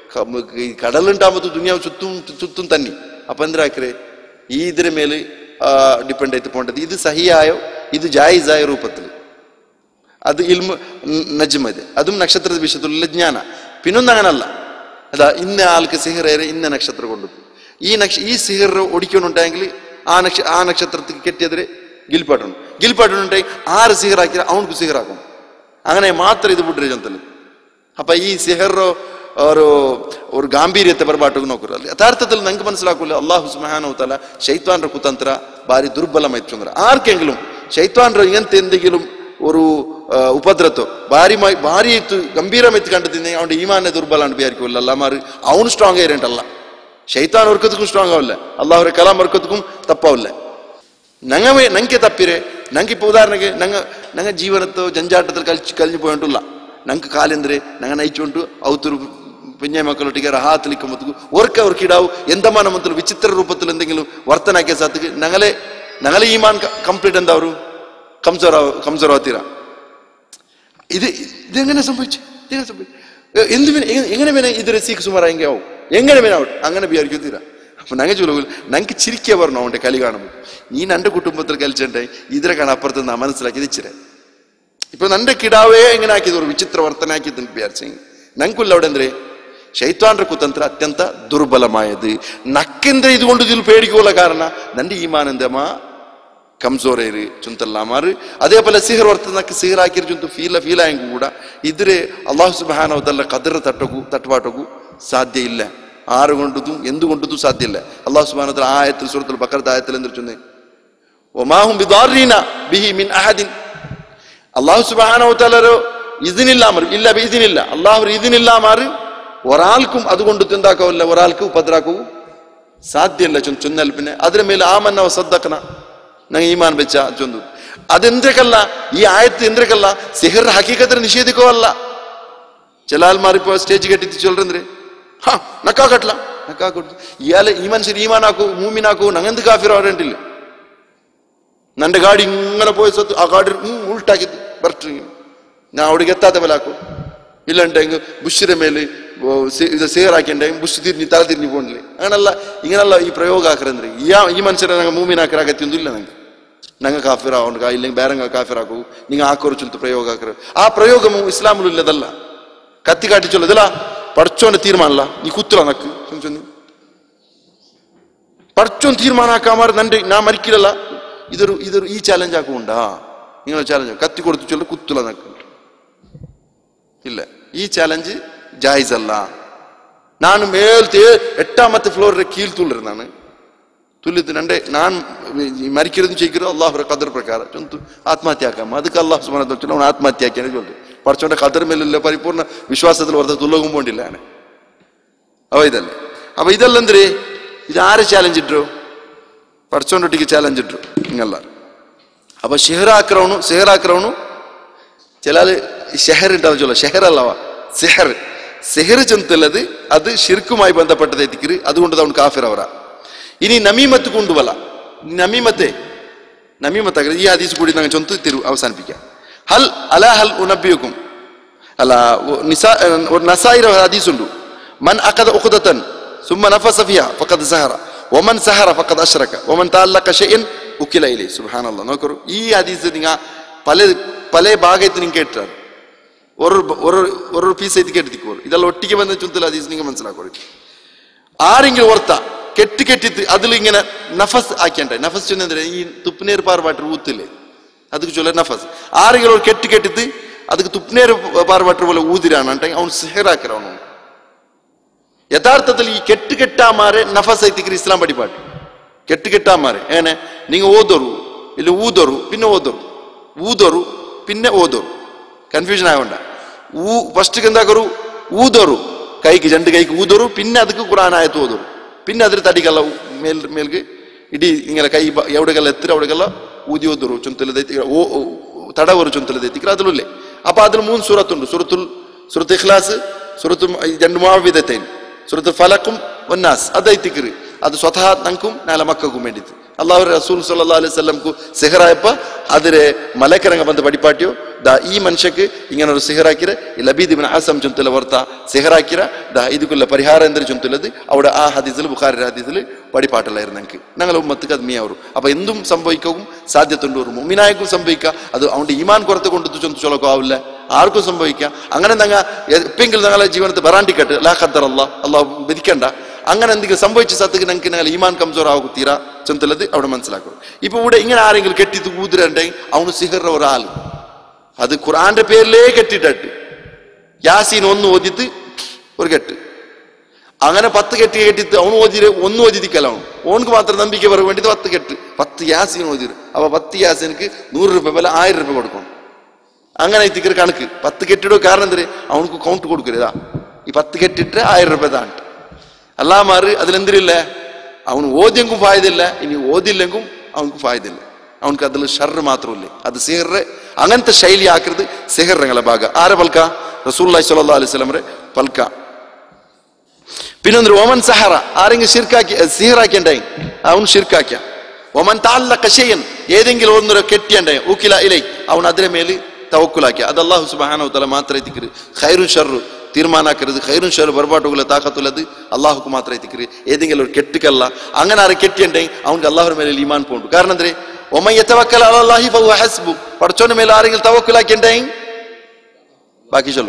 ഈ കടലുണ്ടാകുമ്പോൾ ദുനിയാവ് ചുറ്റും ചുറ്റും തന്നെ അപ്പൊ എന്തിനാക്കരെ ഈ ഇതിന് മേല് ഡിപ്പെൻഡ് ആയിട്ട് പോകേണ്ടത് ഇത് സഹിയായോ ഇത് ജായിസായ രൂപത്തിൽ അത് ഇൽമ നജ്മത് അതും നക്ഷത്ര വിഷയത്തിലുള്ള ജ്ഞാന പിന്നൊന്നും അങ്ങനല്ല അതാ ഇന്ന ആൾക്ക് സിഹിറേറെ ഇന്ന നക്ഷത്രം കൊണ്ടു ഈ നക്ഷ ഈ സിഹിർ ഒടിക്കണുണ്ടെങ്കിൽ ആ നക്ഷ ആ നക്ഷത്രത്തിൽ കെട്ടിയതിരെ ഗിൽപ്പാട്ടുണ്ട് ഗിൽപ്പാട്ടുണ്ടെങ്കിൽ ആറ് സിഹിറാക്കിയാൽ അവനക്ക് സിഹിറാക്കും അങ്ങനെ മാത്രം ഇത് ಬಿಡ್ರಿ ಅಂತಲ್ಲ ಅಪ್ಪ ಈ ಸಿಹರ್ ಅವರು ಅವ್ರ ಗಾಂಭೀರ್ಯತೆ ಬರಬಾಟು ನೋಕರು ಅಲ್ಲಿ ಯಥಾರ್ಥದಲ್ಲಿ ನಂಗೆ ಮನസ്സിലാക്കില്ല ಅಲ್ಲಾಹು സുബ്ഹാനഹു ശൈത്വാന്റെ കുതന്ത്ര ഭാരി ദുർബലമായിട്ട് ചൊന്നറ ആർക്കെങ്കിലും ശൈത്വാന്റെ ഇങ്ങനത്തെ എന്തെങ്കിലും ഒരു ആ, ഉപദ്രത്തോ ഭാരി ഭാരി ഇತ್ತು ಗಂಭೀರമായിട്ട് കണ്ടെത്തിന്നെ അവന്റെ ഈമാനെ ദുർബലാണ് വിചാരിക്കുമല്ലോ അല്ലാമാര് അവನು സ്ട്രോങ് ആയിരുന്നല്ല ಶೈತಾನ್ ವರ್ಕದಕ್ಕೂ ಸ್ಟ್ರಾಂಗ್ ಆವಿಲ್ಲ ಅಲ್ಲಾಹ್ರ ಕಲಾಂ ವರ್ಕದಕ್ಕೂ ತಪ್ಪಾವಿಲ್ಲ ನಂಗವೇ ನಂಗೆ ತಪ್ಪಿರೆ ನಂಗೆ ಇಪ್ಪ ಉದಾಹರಣೆಗೆ ನಂಗೆ ನಂಗೆ ಜೀವನತ್ತು ಜಂಜಾಟದಲ್ಲಿ ಕಲ್ಚಿ ಕಲಿഞ്ഞു പോയിട്ടുള്ള ನಂಗೆ ಕಾಲೆಂದ್ರೆ ನಂಗೆ ನೈಚುಂಟು ಅವತರು പെഞ്ഞ മക്കളൊട്ടിಗೆ ഹാത്തിലിക്കുമ്പോഴത്തേക്ക് ഓർക്ക് അവർക്ക് ഇടാവും എന്തമാനം മൊത്തം വിചിത്ര രൂപത്തിൽ എന്തെങ്കിലും വർത്തനാക്കിയ സാത്തക്ക് ഞങ്ങളെ ഞങ്ങളെ ഈമാൻ കംപ്ലീറ്റ് എന്താ ഒരു കംസോറ കംസോറാത്തീര ഇത് ഇതെങ്ങനെ സംഭവിച്ചു ഇതെങ്ങനെ സംഭവിച്ചു എ- എന്ത് പിന്നെ എങ്ങനെ- എങ്ങനെ വേണേ ഇതൊരു സീക്ക് സുമാർ എങ്ങനെ ആവും എങ്ങനെ വേണേ ആവട്ടെ അങ്ങനെ വിചാരിക്കും തീരാ അപ്പൊ ഞങ്ങൾ ചൊല്ലൂ ഞങ്ങൾക്ക് ചിരിക്കുക പറഞ്ഞു അവന്റെ കളി കാണുമ്പോൾ നീ എൻ്റെ കുടുംബത്തിൽ കളിച്ചിട്ടേ ഇതിനെ കാണാൻ അപ്പുറത്ത് നാ മനസ്സിലാക്കിയത് ഇച്ചിരി ഇപ്പൊ നന്റെ കിടാവേ എങ്ങനെ ആക്കിയത് ഒരു ವಿಚಿತ್ರ ವರ್ತನೆ ಆಕಿದ್ದು ವಿಚಾರಿಸಿ ನಂಗುಲ್ಲ ಅವಡೆಂದ್ರೆ ಶೈತಾನ್ರ ಕುತಂತ್ರ ಅತ್ಯಂತ ದುರ್ಬಲಮಾಯದು ನಕ್ಕೆಂದ್ರೆ ಇದುಕೊಂಡು ഇതിൽ പേടിക്കുള്ള കാരണ നന്റെ ഈമാനന്ദമ കംസോറേര് ചുന്തല്ലാമാറ് അതേപോലെ സിഹർ വർത്തനക്ക് സിഹർ ആക്കിയൊരു ചുന്തു ഫീല ഫീലായെങ്കിൽ കൂടെ ഇതിരെ അള്ളാഹു സുബാനവതല്ല കതിർ തട്ടകു തട്ടുപാട്ടകു സാധ്യ ഇല്ല ആറ് കൊണ്ടതും എന്തുകൊണ്ടതും സാധ്യമില്ല അള്ളാഹു സുബാനത്തിൽ ആ ആയത്തിൽ സുഹൃത്തുൽ ബക്കറത്ത് ആയത്തിൽ എന്തൊരു ചൊന്നേ ഒമാഹും ബിദാറീന ബിഹി മിൻ അഹദിൻ അള്ളാഹു സുബാനവത്തലോ ഇതിനില്ലാമറ് ഇല്ല ഇതിനില്ല അള്ളാഹു ഇതിനില്ലാമാറ് ഒരാൾക്കും അതുകൊണ്ട് എന്താക്കാവില്ല ഒരാൾക്ക് ഉപദ്രാക്കവും സാധ്യമല്ല ചൊ ചൊന്നാൽ പിന്നെ അതിന് മേലെ ആമന്ന സദ്ദക്കന ഞങ്ങൾ ഈമാൻ വെച്ച ചൊന്നു അതെന്തൊക്കെയല്ല ഈ ആയത്ത് എന്തൊക്കെയല്ല സിഹർ ഹക്കീക്കത്തിന് നിഷേധിക്കുവല്ല ചില ആൾമാരിപ്പോ സ്റ്റേജ് കെട്ടി ചൊല്ലുന്നേ ഹാ നക്കാക്കട്ടില്ല നക്കാക്കൊട്ടു ഇയാളെ ഈ മനുഷ്യർ ഈമാനാക്കൂ മൂമിനാക്കൂ ഞങ്ങന്ത് കാഫിർ അവരണ്ടില്ല ನನ್ನ ಗಾಡಿ ಹಿಂಗನ ಪೋಯಿಸತ್ತು ಆ ಗಾಡಿ ಹ್ಮ್ ಉಲ್ಟಾಕಿ ಬರ್ಟ್ರಿ ನಾ ಅವಳಿಗೆ ಎತ್ತಾದ ಮೇಲೆ ಹಾಕು ಇಲ್ಲಂటే ಹಿಂಗ ಬುಷ್ಷಿರ ಮೇಲೆ ಓ, ಸೇ- ಇದು ಸೇರ್ ಹಾಕೊಂಡೆ ಬುಷ್ ತಿರ್ನಿ ತಲೆ ತಿರ್ನಿ ಬೋನ್ಲಿ അങ്ങനല്ല ഇങ്ങനല്ല ഈ പ്രയോഗ ആക്കറಂದ್ರೆ ഈ ഈ മനുഷ്യരെ ഞങ്ങൾ മൂമിൻ ആക്കറാകത്തൊന്നും ഇല്ല ഞങ്ങൾക്ക് ഞങ്ങൾ കാഫിർ ആവണ്ട ഇല്ലെങ്കിൽ ಬೇರೆ ಕಾಫಿರ್ ಹಾಕು നിങ്ങൾ ಹಾಕೋರು ಚುಂತು ಪ್ರಯೋಗ ಹಾಕರು ಆ ಪ್ರಯೋಗಮು ಇಸ್ಲಾಮುಲು ಇಲ್ಲದಲ್ಲ ಕತ್ತಿ ಕಾಟಿ ಚೊಲ್ಲದಿಲ್ಲ ಪಡ್ಚೋನ ತೀರ್ಮಾನ ಅಲ್ಲ ನೀ ಕೂತಿಲ್ಲ ನಕ್ಕು ಸುಮ್ಸುಂದು പടച്ചോൻ തീരുമാനാക്കാമാർ നന്റെ ഞാൻ മരിക്കില്ല ഇതൊരു ഇതൊരു ഈ ചാലഞ്ച് ആക്കുണ്ടാ നിങ്ങൾ ചാലഞ്ച് കത്തി കൊടുത്തു ചൊല്ല കുത്തുല നക്ക് ഇല്ല ഈ ചാലഞ്ച് ജായിസ് അല്ല ನಾನು ಮೇಲ್ತೆ ಎಟ್ಟಾಮತ್ತೆ ಫ್ಲೋರ್ ಕೀಲ್ ತುಳ್ಳಿರ್ನಾನು ತುಲ್ಲಿದ್ದು ನಂಡೆ ನಾನು ಮರಿಕಿರೋದು ചെയ്യിക്കുന്നത് അള്ളാഹുര കദർ പ്രകാരം ചൊന്തു ആത്മഹത്യ ആക്കാം ಅದಕ್ಕೆ അള്ളാഹു സുബാന തൊട്ടില്ല അവൻ ആത്മഹത്യ ആക്കിയാണ് ചൊല്ലു പടച്ചോന്റെ കദർ മേലുള്ള പരിപൂർണ്ണ വിശ്വാസത്തിൽ വെറുതെ തുള്ളകും പോണ്ടില്ല അവനെ അವ ಇದಲ್ಲ ಅವ ಇದಲ್ಲ ಅಂದ್ರೆ ಇದು ಆರು ಚಾಲೆಂಜ್ ಇಟ್ರು ಪಡ್ಸೊಂಡೊಟ್ಟಿಗೆ ಚಾಲೆಂಜ್ ಇಟ್ರು ಹಿಂಗಲ್ಲ ಅವ ಶೆಹರ್ ಹಾಕ್ರವನು ಶೆಹರ್ ಹಾಕ್ರವನು ചിലാല് ഷെഹർ ഉണ്ടാവും ചൊല്ല ഷെഹർ അല്ലവ സെഹർ സെഹർ ചെന്നുള്ളത് അത് ഷിർക്കുമായി ബന്ധപ്പെട്ടതായിരിക്കും അതുകൊണ്ട് അവൻ കാഫിർ അവര ഇനി നമീമത്ത് കൊണ്ടുവല നമീമത്തെ നമീമത്താക്കരുത് ഈ ഹദീസ് കൂടി ഞങ്ങൾ ചൊന്ത് തിരു അവസാനിപ്പിക്കാം ഹൽ അല ഹൽ ഉനബിയുക്കും അല്ല ഒ- നിസാ ഒരു നസായിര ഹദീസ് ഉണ്ട് മൻ അഖദ ഉഖദതൻ ثم نفس فيها فقد سهر ومن سهر فقد اشرك ومن تعلق شيء ഉക്കില ഇലൈ സുബ്ഹാനല്ലാഹ് നോക്കൂ ഈ ഹദീസ് നിങ്ങൾ പല പല ഭാഗത്ത് നിങ്ങൾ കേട്ടാണ് ഒരു ഒരു ഒരു പീസ് എത്തി കേട്ടിക്കോ ഇതെല്ലാം ഒട്ടിക്ക് വന്ന ചുന്തൽ ഹദീസ് നിങ്ങൾ മനസ്സിലാക്കോ ആരെങ്കിലും ഓർത്ത കെട്ടി കെട്ടിത്ത് അതിൽ ഇങ്ങനെ നഫസ് ആക്കിയണ്ടേ നഫസ് ചൊന്നെ ഈ തുപ്പനേർ പാർവാട്ട് ഊത്തില്ലേ ಅದಕ್ಕೆ ಚೊಲ ನಫಸ್ ಆರಿಗಳು ಅವ್ರು ಕೆಟ್ಟಿ ಕೆಟ್ಟಿದ್ದು ಅದಕ್ಕೆ ತುಪ್ನೇರು ಪಾರ್ವಾಟ್ರ പോലെ ഊതിരാണ് അവൻ സിഹറാക്കര അവನು യഥാർത്ഥത്തിൽ ഈ കെട്ട് കെട്ടാമാരെ നഫസ് ಐತಿಕ್ರಿ ഇസ്ലാം പടിപ്പാട്ട് കെട്ട് കെട്ടാമാരെ ഏനെ നിങ്ങൾ ഓതൊരു ഇല്ല ഊതൊരു പിന്നെ ഓതൊരു ഊതൊരു പിന്നെ ഓതൊരു കൺഫ്യൂഷൻ ആവണ്ട ഊ ഫസ്റ്റ് എന്താക്കರು ഊതൊരു കൈക്ക് രണ്ട് കൈക്ക് ഊതൊരു പിന്നെ ಅದಕ್ಕೆ ഖുർആൻ ആയത്ത് ഓതൊരു പിന്നെ അതിൽ തടിക്കല്ല ಮೇಲ್ ಮೇಲ್ಗೆ ಇಡೀ ಹಿಂಗೆಲ್ಲ ಕೈ ಬ- ಎವಡೆಗೆಲ್ಲ ಎತ್ತಿರ ಅವಡೆಗೆಲ್ಲ ಊದಿ ಓದರು ಚುಂತಲದೈತಿ ಓ ಓ, ತಡವರು ಚುಂತಲದೈತಿ ಅದ್ರಲ್ಲೇ ಅಪ್ಪ ಅದ್ರ ಮೂರು ಸೂರತ್ ಉಂಟು ಸುರತುಲ್ ಸುರತ್ ಇಖ್ಲಾಸ್ ಸುರತು രണ്ട് മുആവിദത്തൈൻ സുറത്ത് ഫലക്കും വന്നാസ് അതൈത്തിക്കറി അത് സ്വതഹ നങ്കും നാല മക്കൾക്കും വേണ്ടിയിട്ട് അള്ളാഹു റസൂൽ സല്ലല്ലാഹു അലൈഹി വസല്ലംకు സിഹറായപ്പ അതിരെ മലക്കരങ്ങ ಬಂದು ಪಡಿಪಾಟ್ಯೋ ದಾ ಈ ಮನುಷ್ಯಕ್ಕೆ ಇಂಗನ ഒരു സിഹറാക്കിര ലബീദ് ഇബ്നു ഹസം ചുന്തല വർത്ത സിഹറാക്കിര ദാ ഇതുക്കുള്ള പരിഹാരം എന്തൊരു ചുന്തലത് അവിടെ ആ ഹദീസിൽ ബുഖാരി ഹദീസിൽ പടിപ്പാട്ടലായിരുന്നു ഞങ്ങൾക്ക് ഞങ്ങൾ ഉമ്മത്തുക്ക് അത് മീയാവരും അപ്പൊ എന്തും സംഭവിക്കും സാധ്യതയുണ്ട് ഒരു മുമിനായക്കും സംഭവിക്കാം അത് അവന്റെ ഈമാൻ കുറത്ത് കൊണ്ടു ചൊന്തു ചൊലക്കോ ആവില്ല ആർക്കും സംഭവിക്കാം അങ്ങനെ ഞങ്ങൾ എപ്പെങ്കിലും ഞങ്ങളെ ജീവിതത്തിൽ ബറാണ്ടിക്കട്ട് ലാ ഖദ്ദർ അല്ലാ അള്ളാഹു വിധിക്കണ്ട അങ്ങനെ എന്തെങ്കിലും സംഭവിച്ച സത്യക്ക് ഞങ്ങൾക്ക് ഞങ്ങൾ ഈമാൻ കംസോർ ആകും തീരാ ചൊന്തലത് അവിടെ മനസ്സിലാക്കും ഇപ്പൊ ഇവിടെ ഇങ്ങനെ ആരെങ്കിലും കെട്ടിത്ത് ഊതിരണ്ടെങ്കിൽ അവന് സിഹറിന്റെ ഒരാള് അത് ഖുറാന്റെ പേരിലേ കെട്ടിട്ടിട്ട് യാസീൻ ഒന്ന് ഓതിത്ത് ഒരു കെട്ട് അങ്ങനെ പത്ത് കെട്ടി കെട്ടിത്ത് അവൻ ഓതിര് ഒന്ന് ഓതിരിക്കല അവൻ ഓനക്ക് മാത്രം നമ്പിക്ക പറയാൻ വേണ്ടി പത്ത് കെട്ട് പത്ത് യാസീൻ ഓതിര് അപ്പൊ പത്ത് യാസീനക്ക് നൂറ് രൂപ വില ആയിരം രൂപ കൊടുക്കണം അങ്ങനെ എത്തിക്കർ കണക്ക് പത്ത് കെട്ടിടോ കാരണം എന്തര് അവനക്ക് കൗണ്ട് കൊടുക്കരുതാ ഈ പത്ത് കെട്ടിട്ട് ആയിരം രൂപ താണ്ട് അല്ലാ മാറി അതിലെന്തിരില്ല അവൻ ഓദ്യെങ്കും ഫായതില്ല ഇനി ഓതില്ലെങ്കും അവനക്ക് ഫായതില്ല അവനക്ക് അതിൽ ഷർറ് മാത്രമില്ലേ അത് സിഹറ് അങ്ങനത്തെ ശൈലി ആക്കരുത് സിഹറിങ്ങളെ ഭാഗ ആരെ പൽക്ക റസൂല്ലി സ്വല്ലാ അലൈഹി സ്വലമറെ പൽക്ക പിന്നൊന്ന് ഒമൻ സഹറ ആരെങ്കിലും ഷിർക്കാക്കി സിഹറാക്കിണ്ടായി അവൻ ഷിർക്കാക്കിയ ഒമൻ താല്ല കഷയൻ ഏതെങ്കിലും ഒന്നൊരു കെട്ടിയണ്ടായി ഊക്കില ഇലൈ അവൻ അതിരെ മേല് തവക്കുലാക്കിയ അത് അള്ളാഹു സുബാനോ തല മാത്രം എത്തിക്കരുത് ഖൈറും ഷർറു തീരുമാനാക്കരുത് ഖൈറും ഷർ ബർബാട്ടുകളെ താക്കത്തുള്ളത് അള്ളാഹുക്ക് മാത്രം എത്തിക്കരുത് ഏതെങ്കിലും ഒരു കെട്ടുക്കല്ല അങ്ങനെ ആരെ കെട്ടിയുണ്ടെങ്കിൽ അവൻക്ക് അള്ളാഹുടെ മേലെ ഈമാൻ പോകണ്ടു കാരണം എന്തേ ഒമയ്യത്തവക്കൽ അള്ളാഹി ഫഹു ഹസ്ബു പടച്ചോന്റെ മേലെ ആരെങ്കിലും തവക്കുലാക്കിയുണ്ടെങ്കിൽ ബാക്കി ചൊല്ലു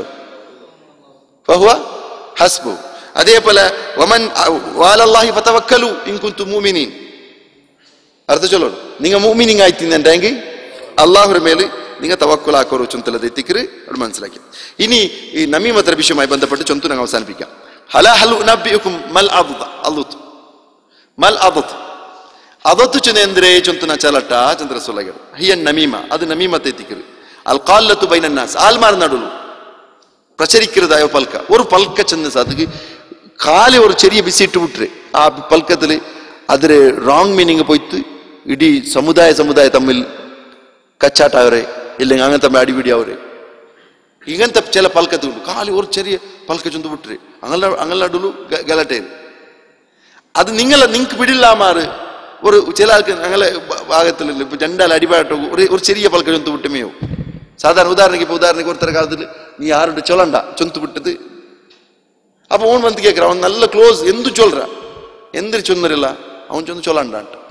ഫഹുവ ഹസ്ബു അതേപോലെ വമൻ വാലല്ലാഹി ഫതവക്കലു ഇൻ കുന്തും മുഅ്മിനീൻ അർത്ഥം ചൊല്ലു നിങ്ങൾ മുഅ്മിനീൻ ആയി തിന്നുണ്ടെങ്കിൽ അള്ളാഹുരുടെ മേല് നിങ്ങൾ തവക്കുലാക്കോറു ചുന്തലത് എത്തിക്കര് അവിടെ മനസ്സിലാക്കി ഇനി ഈ നമീമത്ര വിഷയവുമായി ബന്ധപ്പെട്ട് ചൊന്തു ഞങ്ങൾ അവസാനിപ്പിക്കാം ഹല ഹലു നബിയുക്കും മൽ അദുത അലുത്ത് മൽ അദത്ത് ಅದತ್ತು ಚಂದ್ರೇ ಚೊಂತನ ಚಲಟ ಚಂದ್ರ ಸೊಲಗರು ಹಿಯನ್ ನಮೀಮ ಅದು ನಮೀಮತೆ ಎತ್ತಿಕರು ಅಲ್ ಕಾಲ್ಲತ್ತು ಬೈನನ್ನಾಸ್ ಆಲ್ಮಾರ್ ನಡುಲು പ്രചരിക്കരുതായ പൽക്ക ഒരു പൽക്ക ചെന്ന് സാധിക്ക് കാലി ഒരു ചെറിയ ബിസിട്ട് വിട്ടേ ആ പൽക്കത്തില് അതില് റോങ് മീനിങ് പോയിട്ട് ഇടീ സമുദായ സമുദായ തമ്മിൽ കച്ചാട്ടാവരെ ഇല്ലെങ്കിൽ അങ്ങനെ തമ്മിൽ അടിപിടിയാവരെ ഇങ്ങനത്തെ ചില പൽക്കത്ത് ഉണ്ട് കാലി ഒരു ചെറിയ പൽക്ക ചൊന്ത് വിട്ടേ അങ്ങനെ അങ്ങനെ നടുലു ഗലട്ടേ അത് നിങ്ങളെ നിങ്ങൾക്ക് പിടില്ലാമാറ് ഒരു ചില ആൾക്ക് ഞങ്ങളെ ഭാഗത്തിൽ ഇപ്പൊ രണ്ടാൾ അടിപാട്ടോ ഒരു ഒരു ചെറിയ പൽക്ക ചൊന്ത് വിട്ടുമേയോ സാധാരണ ഉദാഹരണക്ക് ഇപ്പൊ ഉദാഹരണക്ക് ഒരുത്തര കാലത്തിൽ നീ ആരുടെ ചൊല്ലണ്ട ചൊന്ത് വിട്ടത് അപ്പൊ ഓൺ വന്ന് കേட்கிற അവൻ നല്ല ക്ലോസ് എന്തു ചൊല്ലറ എന്തിന് ചൊന്നരില്ല അവൻ ചൊന്ന് ചൊല്ലണ്ട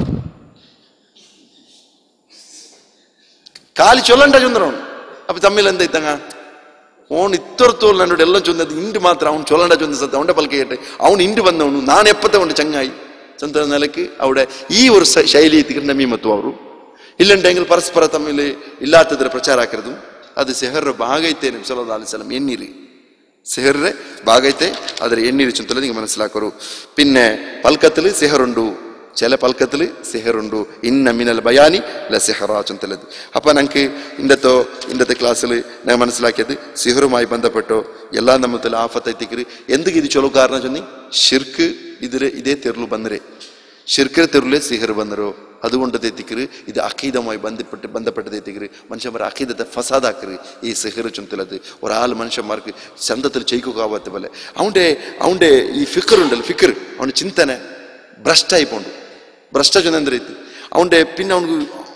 കാലി ചൊല്ലണ്ട ചൊന്നറവൻ അപ്പൊ തമ്മിൽ എന്താ ഇത്തങ്ങ ഓൺ ഇത്രത്തോളം എന്നോട് എല്ലാം ചൊന്നത് ഇണ്ട് മാത്രം അവൻ ചൊല്ലണ്ട ചൊന്ന സത്യം അവന്റെ പൽക്ക കേട്ട് അവൻ ഇണ്ട് വന്നവನು ನಾನು എപ്പത്തെ കൊണ്ട് ചങ്ങായി ചന്ദ്ര നിലക്ക് അവിടെ ഈ ഒരു ശ- ശൈലി എത്തിക്കുന്ന മീമത്വം ಅವರು ಇಲ್ಲಂಡೆಂಗಿಲ್ ಪರಸ್ಪರ ತಮ್ಮಿಲಿ ಇಲ್ಲಾತದ್ರ ಪ್ರಚಾರ ಹಾಕಿರೋದು ಅದು ಸೆಹರ್ರ ಭಾಗೈತೆ ನಬಿ ಸಲ್ಲಲ್ಲಾಹು ಅಲೈಹಿ ವಸಲ್ಲಂ ಎನ್ನಿರಿ സെഹറിന്റെ ഭാഗത്തെ അതിൽ എണ്ണീര് ചുന്തല നിങ്ങൾ മനസ്സിലാക്കൂ പിന്നെ പൽക്കത്തിൽ സെഹറുണ്ടു ചില പൽക്കത്തിൽ സെഹറുണ്ടു ഇന്ന മിനൽ ബയാനി ല സെഹറ ചുന്തലത് അപ്പൊ ഞങ്ങൾക്ക് ഇന്നത്തോ ഇന്നത്തെ ക്ലാസ്സിൽ ഞാൻ മനസ്സിലാക്കിയത് സിഹറുമായി ബന്ധപ്പെട്ടോ എല്ലാം നമ്മത്തിൽ ആഫത്തെത്തിക്കര് എന്തൊക്കെ ഇത് ചൊല്ലു കാരണം ചൊന്നി ഷിർക്ക് ഇതില് ഇതേ തെരുളു ബന്നരെ ഷിർക്കിൽ തെരുളെ സിഹർ ബന്നരോ അതുകൊണ്ട് തെറ്റിക്കര് ഇത് അഖീദമായി ബന്ധപ്പെട്ട് ബന്ധപ്പെട്ട് തെറ്റിക്കര് മനുഷ്യന്മാർ അഖീദത്തെ ഫസാദാക്കര് ഈ സിഹർ ചുന്തലത് ഒരാൾ മനുഷ്യന്മാർക്ക് ചന്തത്തിൽ ചെയ്യിക്കാവാത്ത പോലെ അവൻ്റെ അവൻ്റെ ഈ ഫിക്കർ ഉണ്ടല്ലോ ഫിക്കർ അവൻ്റെ ചിന്തന ഭ്രഷ്ടായി പോണ്ട് ഭ്രഷ്ട ചൊന്നെന്തരത്ത് അവൻ്റെ പിന്നെ അവനക്ക്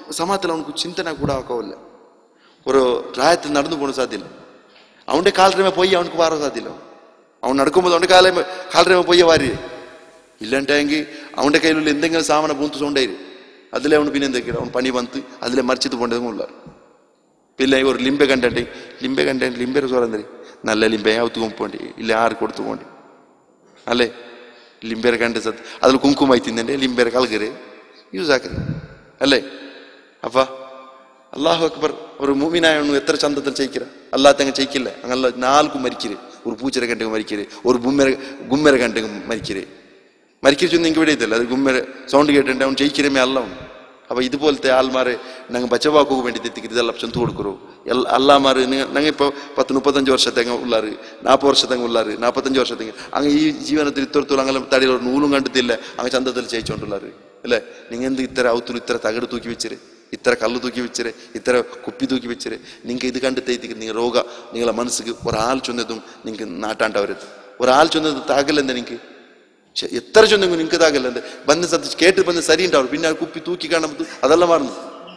സമാജത്തിൽ അവനക്ക് ചിന്തന കൂടെ ആക്കാവില്ല ഒരു പ്രായത്തിൽ നടന്നു പോകാൻ സാധ്യല്ല അവന്റെ കാലരമേ പോയി അവനക്ക് വാറ സാധ്യല്ല അവൻ നടക്കുമ്പോൾ അവന്റെ കാലം കാലരമേ പോയ വാരി ഇല്ലാണ്ടെങ്കിൽ അവന്റെ കയ്യിലുള്ള എന്തെങ്കിലും സാധനം പൂന്ത് സോണ്ടേര് അതിലെ അവന് പിന്നെ എന്തൊക്കെയാണ് അവൻ പണി വന്ന് അതിലെ മറിച്ചിട്ട് പോണ്ടതും ഉള്ളാർ പിന്നെ ഒരു ലിംബെ കണ്ടേ ലിംബെ കണ്ടേ ലിംബെ സോറന്തരി നല്ല ലിംബെ അവത്ത് പോണ്ടി ഇല്ല ആറ് കൊടുത്തു പോണ്ടി അല്ലേ ലിംബെരെ കണ്ട് സത്ത് അതിൽ കുങ്കുമായി തിന്നണ്ടേ ലിംബെരെ കളകര് യൂസ് ആക്കരുത് അല്ലേ അപ്പ അള്ളാഹു അക്ബർ ഒരു മൂമിനായൊന്നും എത്ര ചന്തത്തിൽ ചെയ്യിക്കിற അല്ലാത്തങ്ങ് ചെയ്യിക്കില്ല അങ്ങനല്ല നാൽക്കും മരിക്കര് ഒരു പൂച്ചരെ കണ്ടെങ്കിൽ മരിക്കര് ഒരു ഗുമ്മരെ ഗുമ്മരെ കണ്ടെങ്കിൽ മരിക്കര് മരിക്കരു ചൊന്നും എനിക്ക് വിടയത്തില്ല അത് ഗുമ്മരെ സൗണ്ട് കേട്ടിട്ട് അവൻ ചെയ്യിக்கிறമേ അല്ല അവൻ അപ്പൊ ഇതുപോലത്തെ ആൾമാരെ ഞങ്ങൾ ബച്ചവാക്കുക വേണ്ടി തെറ്റിക്കിട്ട് ഇതെല്ലാം ചൊന്തു കൊടുക്കറു എൽ അല്ലാമാര് ഞങ്ങൾ ഇപ്പോൾ പത്ത് മുപ്പത്തഞ്ച് വർഷത്തേങ്ങ ഉള്ളാറ് നാൽപ്പത് വർഷത്തേങ്ങ ഉള്ളാറ് നാൽപ്പത്തഞ്ച് വർഷത്തേക്ക് അങ്ങ് ഈ ജീവനത്തിൽ ഇത്തരത്തോളം അങ്ങനെ തടിയിൽ ഒരു നൂലും കണ്ടിട്ടില്ല അങ്ങ് ചന്തത്തിൽ ചെയ്യിച്ചോണ്ടുള്ളാറ് അല്ലേ നിങ്ങൾ എന്ത് ഇത്ര ഔത്തുൽ ഇത്ര തകട് തൂക്കി വെച്ചിര് ഇത്ര കല്ല് തൂക്കി വെച്ചിര് ഇത്ര കുപ്പി തൂക്കി വെച്ചിര് നിങ്ങൾക്ക് ഇത് കണ്ടിട്ടേക്ക് നിങ്ങൾ രോഗ നിങ്ങളെ മനസ്സിക്ക് ഒരാൾ ചൊന്നതും നിങ്ങൾക്ക് നാട്ടാണ്ടവരത് ഒരാൾ ചൊന്നത് താകലെന്താ നിങ്ങൾക്ക് ಛೆ, ಎತ್ತರ ಜನ ನಿಂಕದಾಗಲ್ಲ ಅಂದ್ರೆ ಬಂದ ಸತ್ ಕೇட்டு ಬಂದ ಸರಿ ಉಂಟು ಅವ್ರು ಪಿನ್ನ ಕುಪ್ಪಿ ತೂಕಿ ಕಾಣಬಹುದು ಅದೆಲ್ಲ ಮಾರ್ನು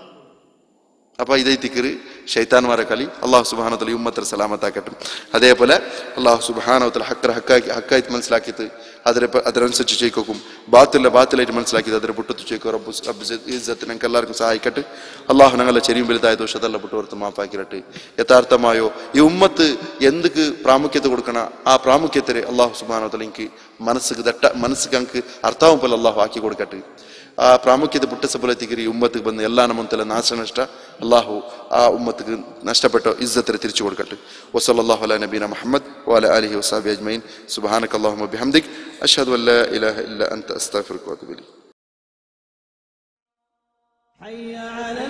അപ്പൊ ഇതൈത്തിക്കറ് ഷൈത്താൻമാരെ കളി അള്ളാഹു സുബാനത്തല ഉമ്മത്ര സലാമത്താക്കട്ടെ അതേപോലെ അള്ളാഹു സുബാനത്തല ഹക്കർ ഹക്കാക്കി ഹക്കായിട്ട് മനസ്സിലാക്കിയിട്ട് അതിനെ അതിനനുസരിച്ച് ചെയ്ക്കും ബാത്തില്ല ബാത്തിലായിട്ട് മനസ്സിലാക്കിയത് അതിനെ പൊട്ടത്ത് ചെയ്ക്കോ റബ്ബു റബ്ബ് ഇസ്സത്ത് ഞങ്ങൾക്ക് എല്ലാവർക്കും സഹായിക്കട്ടെ അള്ളാഹു ഞങ്ങളെ ചെരിയും വലുതായ ദോഷത്തല്ല പൊട്ടുവർത്ത് മാപ്പാക്കിരട്ടെ യഥാർത്ഥമായോ ഈ ഉമ്മത്ത് എന്തൊക്കെ പ്രാമുഖ്യത കൊടുക്കണ ആ പ്രാമുഖ്യത്തിന് അള്ളാഹു സുബാനത്തല എനിക്ക് മനസ്സിക്ക് ദട്ട മനസ്സിക്ക് ഞങ്ങൾക്ക് അർത്ഥാവും പോലെ അള്ളാഹു ആക്കി കൊടുക്കട്ടെ ಆ ಪ್ರಾಮುಖ್ಯತೆ ಪುಟ್ಟ ಸಬಲತಿಗಿರಿ ಈ ಉಮ್ಮತ್ತಿಗೆ ಬಂದ ಎಲ್ಲ ನಮ್ಮಂತೆಲ್ಲ ನಾಶ ನಷ್ಟ ಅಲ್ಲಾಹು ಆ ಉಮ್ಮತ್ತಿಗೆ ನಷ್ಟಪಟ್ಟು ಇಜ್ಜತ್ತರ ತಿರುಚಿ ಕೊಡ್ಕಟ್ಟು ವಸಲಲ್ಲಾಹು ಅಲಾ ನಬೀನ ಮೊಹಮ್ಮದ್ ವಾಲ ಅಲಿಹಿ ವಸಾಬಿ ಅಜ್ಮೈನ್ ಸುಬಹಾನಕ ಅಲ್ಲಾಹುಮ್ಮ ಬಿಹಮ್ದಿಕ್ ಅಶ್ಹದು ಅಲ್ಲ ಇಲಾಹ ಇಲ್ಲ ಅಂತ ಅಸ್ತಾಫಿರುಕು ಅದು
حي على